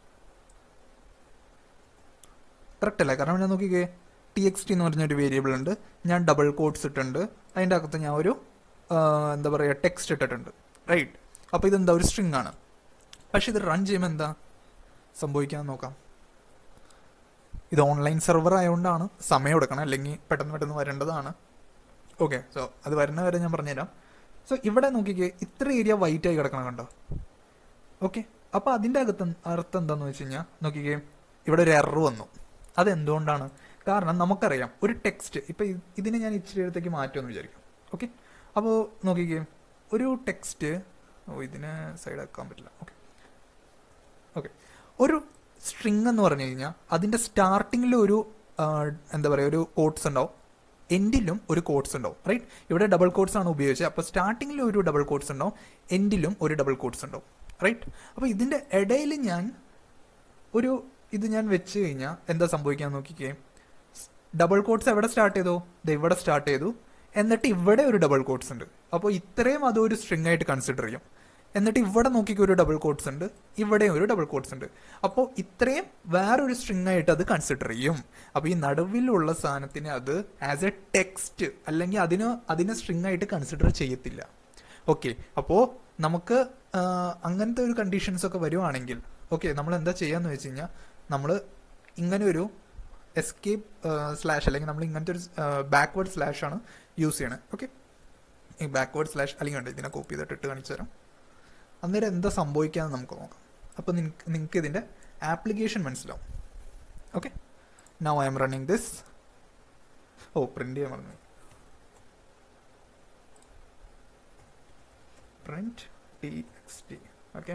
കറക്റ്റ് അല്ലേ കാരണം ഞാൻ നോക്കിക്കേ ടി എക്സ് ടി എന്ന് പറഞ്ഞൊരു വേരിയബിൾ ഉണ്ട് ഞാൻ ഡബിൾ കോഡ്സ് ഇട്ടിട്ടുണ്ട് അതിൻ്റെ അകത്ത് ഞാൻ ഒരു ആ, എന്താ പറയുക ടെക്സ്റ്റ് ഇട്ടിട്ടുണ്ട് റൈറ്റ് അപ്പോൾ ഇതെന്താ ഒരു സ്ട്രിങ് ആണ് പക്ഷെ ഇത് റൺ ചെയ്യുമ്പോൾ എന്താ സംഭവിക്കാൻ നോക്കാം ഇത് ഓൺലൈൻ സെർവർ ആയതുകൊണ്ടാണ് സമയം എടുക്കണം അല്ലെങ്കിൽ പെട്ടെന്ന് പെട്ടെന്ന് വരേണ്ടതാണ് ഓക്കെ സോ അത് വരുന്ന വരെ ഞാൻ പറഞ്ഞുതരാം സോ ഇവിടെ നോക്കിക്കേ ഇത്ര ഏരിയ വൈറ്റ് ആയി കിടക്കണം കണ്ടോ ഓക്കെ അപ്പൊ അതിന്റെ അകത്ത് അർത്ഥം എന്താന്ന് വെച്ച് കഴിഞ്ഞാൽ നോക്കിക്കേ ഇവിടെ ഒരു എറർ വന്നു അതെന്തുകൊണ്ടാണ് കാരണം നമുക്കറിയാം ഒരു ടെക്സ്റ്റ് ഇപ്പൊ ഇത് ഇതിനെ ഞാൻ ഇച്ചിരി അടുത്തേക്ക് മാറ്റുമെന്ന് വിചാരിക്കും ഓക്കെ അപ്പോൾ നോക്കിക്കേ ഒരു ടെക്സ്റ്റ് ഓ ഇതിനെ സൈഡ് ആക്കാൻ പറ്റില്ല ഓക്കെ ഓക്കെ ഒരു സ്ട്രിങ് എന്ന് പറഞ്ഞു കഴിഞ്ഞാൽ അതിന്റെ സ്റ്റാർട്ടിങ്ങിൽ ഒരു ആ, എന്താ പറയുക ഒരു കോഡ്സ് ഉണ്ടാവും എൻഡിലും ഒരു കോഡ്സ് ഉണ്ടാവും റൈറ്റ് ഇവിടെ ഡബിൾ കോഡ്സ് ആണ് ഉപയോഗിച്ചത് അപ്പോൾ സ്റ്റാർട്ടിങ്ങിൽ ഒരു ഡബിൾ കോഡ്സ് ഉണ്ടാവും എൻഡിലും ഒരു ഡബിൾ കോഡ്സ് ഉണ്ടാവും റൈറ്റ് അപ്പോൾ ഇതിന്റെ ഇടയിൽ ഞാൻ ഒരു ഇത് ഞാൻ വെച്ച് കഴിഞ്ഞാൽ എന്താ സംഭവിക്കാൻ നോക്കിക്കേ ഡബിൾ കോഡ്സ് എവിടെ സ്റ്റാർട്ട് ചെയ്തു ദേ ഇവിടെ സ്റ്റാർട്ട് ചെയ്തു എന്നിട്ട് ഇവിടെ ഒരു ഡബിൾ കോഡ്സ് ഉണ്ട് അപ്പോൾ ഇത്രയും അതൊരു സ്ട്രിങ് ആയിട്ട് കൺസിഡർ ചെയ്യും എന്നിട്ട് ഇവിടെ നോക്കിക്കോ ഒരു ഡബിൾ കോഡ്സ് ഉണ്ട് ഇവിടെയും ഒരു ഡബിൾ കോഡ്സ് ഉണ്ട് അപ്പോൾ ഇത്രയും വേറൊരു സ്ട്രിങ് ആയിട്ട് അത് കൺസിഡർ ചെയ്യും അപ്പോൾ ഈ നടുവിലുള്ള സാധനത്തിനെ അത് ആസ് എ ടെക്സ്റ്റ് അല്ലെങ്കിൽ അതിന് അതിനെ സ്ട്രിങ് ആയിട്ട് കൺസിഡർ ചെയ്യത്തില്ല ഓക്കെ അപ്പോൾ നമുക്ക് ആ, അങ്ങനത്തെ ഒരു കണ്ടീഷൻസ് ഒക്കെ വരുവാണെങ്കിൽ ഓക്കെ നമ്മൾ എന്താ ചെയ്യാന്ന് വെച്ച് കഴിഞ്ഞാൽ നമ്മൾ ഇങ്ങനെ ഒരു എസ്കേപ്പ് സ്ലാഷ് അല്ലെങ്കിൽ നമ്മൾ ഇങ്ങനത്തെ ഒരു ബാക്ക്വേർഡ് സ്ലാഷ് ആണ് യൂസ് ചെയ്യണത് ഓക്കെ ഈ ബാക്ക്വേർഡ് സ്ലാഷ് അല്ലെങ്കിൽ ഉണ്ട് ഇതിനെ കോപ്പി ചെയ്തിട്ട് ഇട്ട് കാണിച്ചു തരാം അന്നേരം എന്താ സംഭവിക്കാന്ന് നമുക്ക് നോക്കാം അപ്പോൾ നിങ്ങൾക്ക് ഇതിന്റെ ആപ്ലിക്കേഷൻ മനസ്സിലാവും okay now I'm running this oh print ചെയ്യാൻ പറഞ്ഞു print T X T okay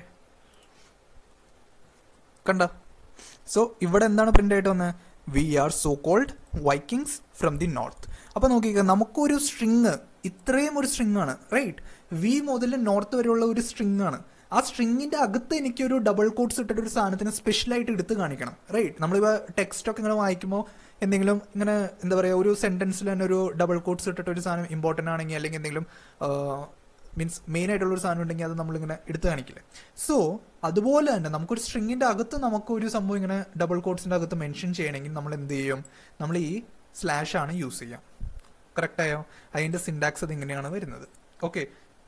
കണ്ട സോ ഇവിടെ എന്താണ് പ്രിന്റ് ആയിട്ട് വന്നത് we are so called Vikings from the north അപ്പൊ നോക്കിക്ക നമുക്കൊരു സ്ട്രിങ് ഇത്രയും ഒരു സ്ട്രിങ് ആണ് റൈറ്റ് വി മുതൽ നോർത്ത് വരെയുള്ള ഒരു സ്ട്രിങ് ആണ് ആ സ്ട്രിങ്ങിന്റെ അകത്ത് എനിക്കൊരു ഡബിൾ കോട്ട്സ് ഇട്ടിട്ട് ഒരു സാധനത്തിന് സ്പെഷ്യൽ ആയിട്ട് എടുത്ത് കാണിക്കണം റൈറ്റ് നമ്മളിപ്പോ ടെക്സ്റ്റ് ഒക്കെ ഇങ്ങനെ വായിക്കുമ്പോൾ എന്തെങ്കിലും ഇങ്ങനെ എന്താ പറയാ ഒരു സെന്റൻസിൽ തന്നെ ഒരു ഡബിൾ കോട്ട്സ് ഇട്ടിട്ട് ഒരു സാധനം ഇമ്പോർട്ടന്റ് ആണെങ്കിൽ അല്ലെങ്കിൽ എന്തെങ്കിലും മീൻസ് മെയിൻ ആയിട്ടുള്ള ഒരു സാധനം ഉണ്ടെങ്കിൽ അത് നമ്മളിങ്ങനെ എടുത്ത് കാണിക്കില്ലേ സോ അതുപോലെ തന്നെ നമുക്കൊരു സ്ട്രിങ്ങിന്റെ അകത്ത് നമുക്കൊരു സംഭവം ഇങ്ങനെ ഡബിൾ കോട്ട്സിന്റെ അകത്ത് മെൻഷൻ ചെയ്യണമെങ്കിൽ നമ്മൾ എന്ത് ചെയ്യും നമ്മൾ ഈ സ്ലാഷ് ആണ് യൂസ് ചെയ്യാം കറക്റ്റ് ആയോ അതിന്റെ സിൻടാക്സ് അത് ഇങ്ങനെയാണ് വരുന്നത് okay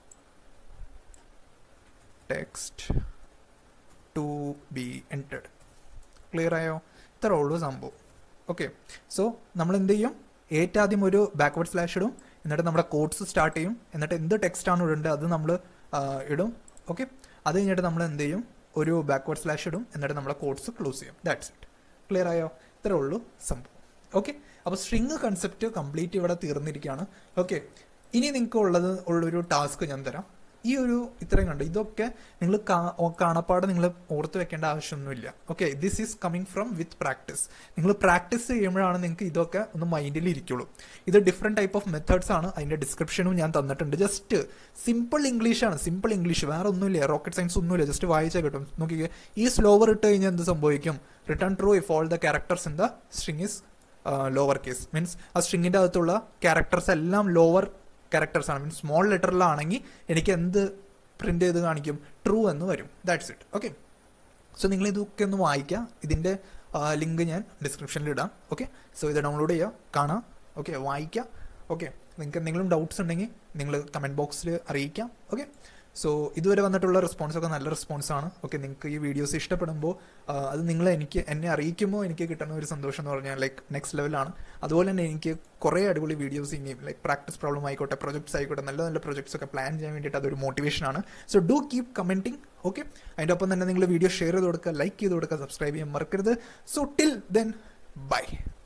text to be entered clear ആയോ ഇത്ര ഉള്ളൂ സംഭവം ഓക്കെ സോ നമ്മൾ എന്ത് ചെയ്യും ഏറ്റവും ആദ്യം ഒരു ബാക്ക്വേർഡ് സ്ലാഷ് ഇടും എന്നിട്ട് നമ്മുടെ കോഡ്സ് സ്റ്റാർട്ട് ചെയ്യും എന്നിട്ട് എന്ത് ടെക്സ്റ്റ് ആണ് ഇടേണ്ടത് അത് നമ്മൾ ഇടും ഓക്കെ അത് കഴിഞ്ഞിട്ട് നമ്മൾ എന്ത് ചെയ്യും ഒരു ബാക്ക്വേർഡ് സ്ലാഷ് ഇടും എന്നിട്ട് നമ്മുടെ കോഡ്സ് ക്ലോസ് ചെയ്യും ദാറ്റ്സ് ഇറ്റ് ക്ലിയർ ആയോ ഇത്രേ ഉള്ളൂ സംഭവം ഓക്കെ അപ്പോൾ സ്ട്രിങ് കൺസെപ്റ്റ് കംപ്ലീറ്റ് ഇവിടെ തീർന്നിരിക്കുകയാണ് ഓക്കെ ഇനി നിങ്ങൾക്ക് ഉള്ളത് ഉള്ളൊരു ടാസ്ക് ഞാൻ തരാം ഈ ഒരു ഇത്രയും കണ്ടു ഇതൊക്കെ നിങ്ങൾ കാണപ്പാടെ നിങ്ങൾ ഓർത്ത് വെക്കേണ്ട ആവശ്യമൊന്നുമില്ല okay this is coming from with practice നിങ്ങൾ പ്രാക്ടീസ് ചെയ്യുമ്പോഴാണ് നിങ്ങൾക്ക് ഇതൊക്കെ ഒന്ന് മൈൻഡിൽ ഇരിക്കുള്ളൂ ഇത് ഡിഫറെന്റ് ടൈപ്പ് ഓഫ് മെത്തേഡ്സ് ആണ് അതിന്റെ ഡിസ്ക്രിപ്ഷനും ഞാൻ തന്നിട്ടുണ്ട് ജസ്റ്റ് സിമ്പിൾ ഇംഗ്ലീഷ് ആണ് സിമ്പിൾ ഇംഗ്ലീഷ് വേറെ ഒന്നുമില്ല റോക്കറ്റ് സയൻസ് ഒന്നുമില്ല ജസ്റ്റ് വായിച്ചാൽ കിട്ടും നോക്കിക്കേ ഈ സ്ലോവർ ഇട്ട് കഴിഞ്ഞാൽ എന്ത് സംഭവിക്കും return true if all the characters in the string is lower case means ആ സ്ട്രിങ്ങിന്റെ അകത്തുള്ള ക്യാരക്ടേഴ്സ് എല്ലാം ലോവർ ക്യാരക്ടേഴ്സ് ആണ് മീൻസ് സ്മോൾ ലെറ്ററിലാണെങ്കിൽ എനിക്ക് എന്ത് പ്രിന്റ് ചെയ്ത് കാണിക്കും ട്രൂ എന്ന് വരും ദാറ്റ്സ് ഇറ്റ് ഓക്കെ സോ നിങ്ങൾ ഇതൊക്കെ ഒന്ന് വായിക്കുക ഇതിന്റെ ലിങ്ക് ഞാൻ ഡിസ്ക്രിപ്ഷനിൽ ഇടാം ഓക്കെ സോ ഇത് ഡൗൺലോഡ് ചെയ്യുക കാണാം ഓക്കെ വായിക്കുക ഓക്കെ നിങ്ങൾക്ക് എന്തെങ്കിലും ഡൗട്ട്സ് ഉണ്ടെങ്കിൽ നിങ്ങൾ കമന്റ് ബോക്സിൽ അറിയിക്കാം ഓക്കെ സോ ഇതുവരെ വന്നിട്ടുള്ള റെസ്പോൺസ് ഒക്കെ നല്ല റെസ്പോൺസ് ആണ് ഓക്കെ നിങ്ങൾക്ക് ഈ വീഡിയോസ് ഇഷ്ടപ്പെടുമ്പോൾ അത് നിങ്ങൾ എനിക്ക് എന്നെ അറിയിക്കുമ്പോൾ എനിക്ക് കിട്ടുന്ന ഒരു സന്തോഷം എന്ന് പറഞ്ഞാൽ ലൈക്ക് നെക്സ്റ്റ് ലെവലാണ് അതുപോലെ തന്നെ എനിക്ക് കുറേ അടിപൊളി വീഡിയോസ് ഇനിയും ലൈക്ക് പ്രാക്ടീസ് പ്രോബ്ലം ആയിക്കോട്ടെ പ്രൊജക്ട്സ് ആയിക്കോട്ടെ നല്ല നല്ല പ്രൊജക്ട്സ് ഒക്കെ പ്ലാൻ ചെയ്യാൻ വേണ്ടിയിട്ട് അതൊരു മോട്ടിവേഷൻ ആണ് so do keep commenting okay അതിൻ്റെ ഒപ്പം തന്നെ നിങ്ങൾ വീഡിയോ ഷെയർ ചെയ്ത് കൊടുക്കുക ലൈക്ക് ചെയ്ത് കൊടുക്കുക സബ്സ്ക്രൈബ് ചെയ്യാൻ മറക്കരുത് സോ ടിൽ ദെൻ ബൈ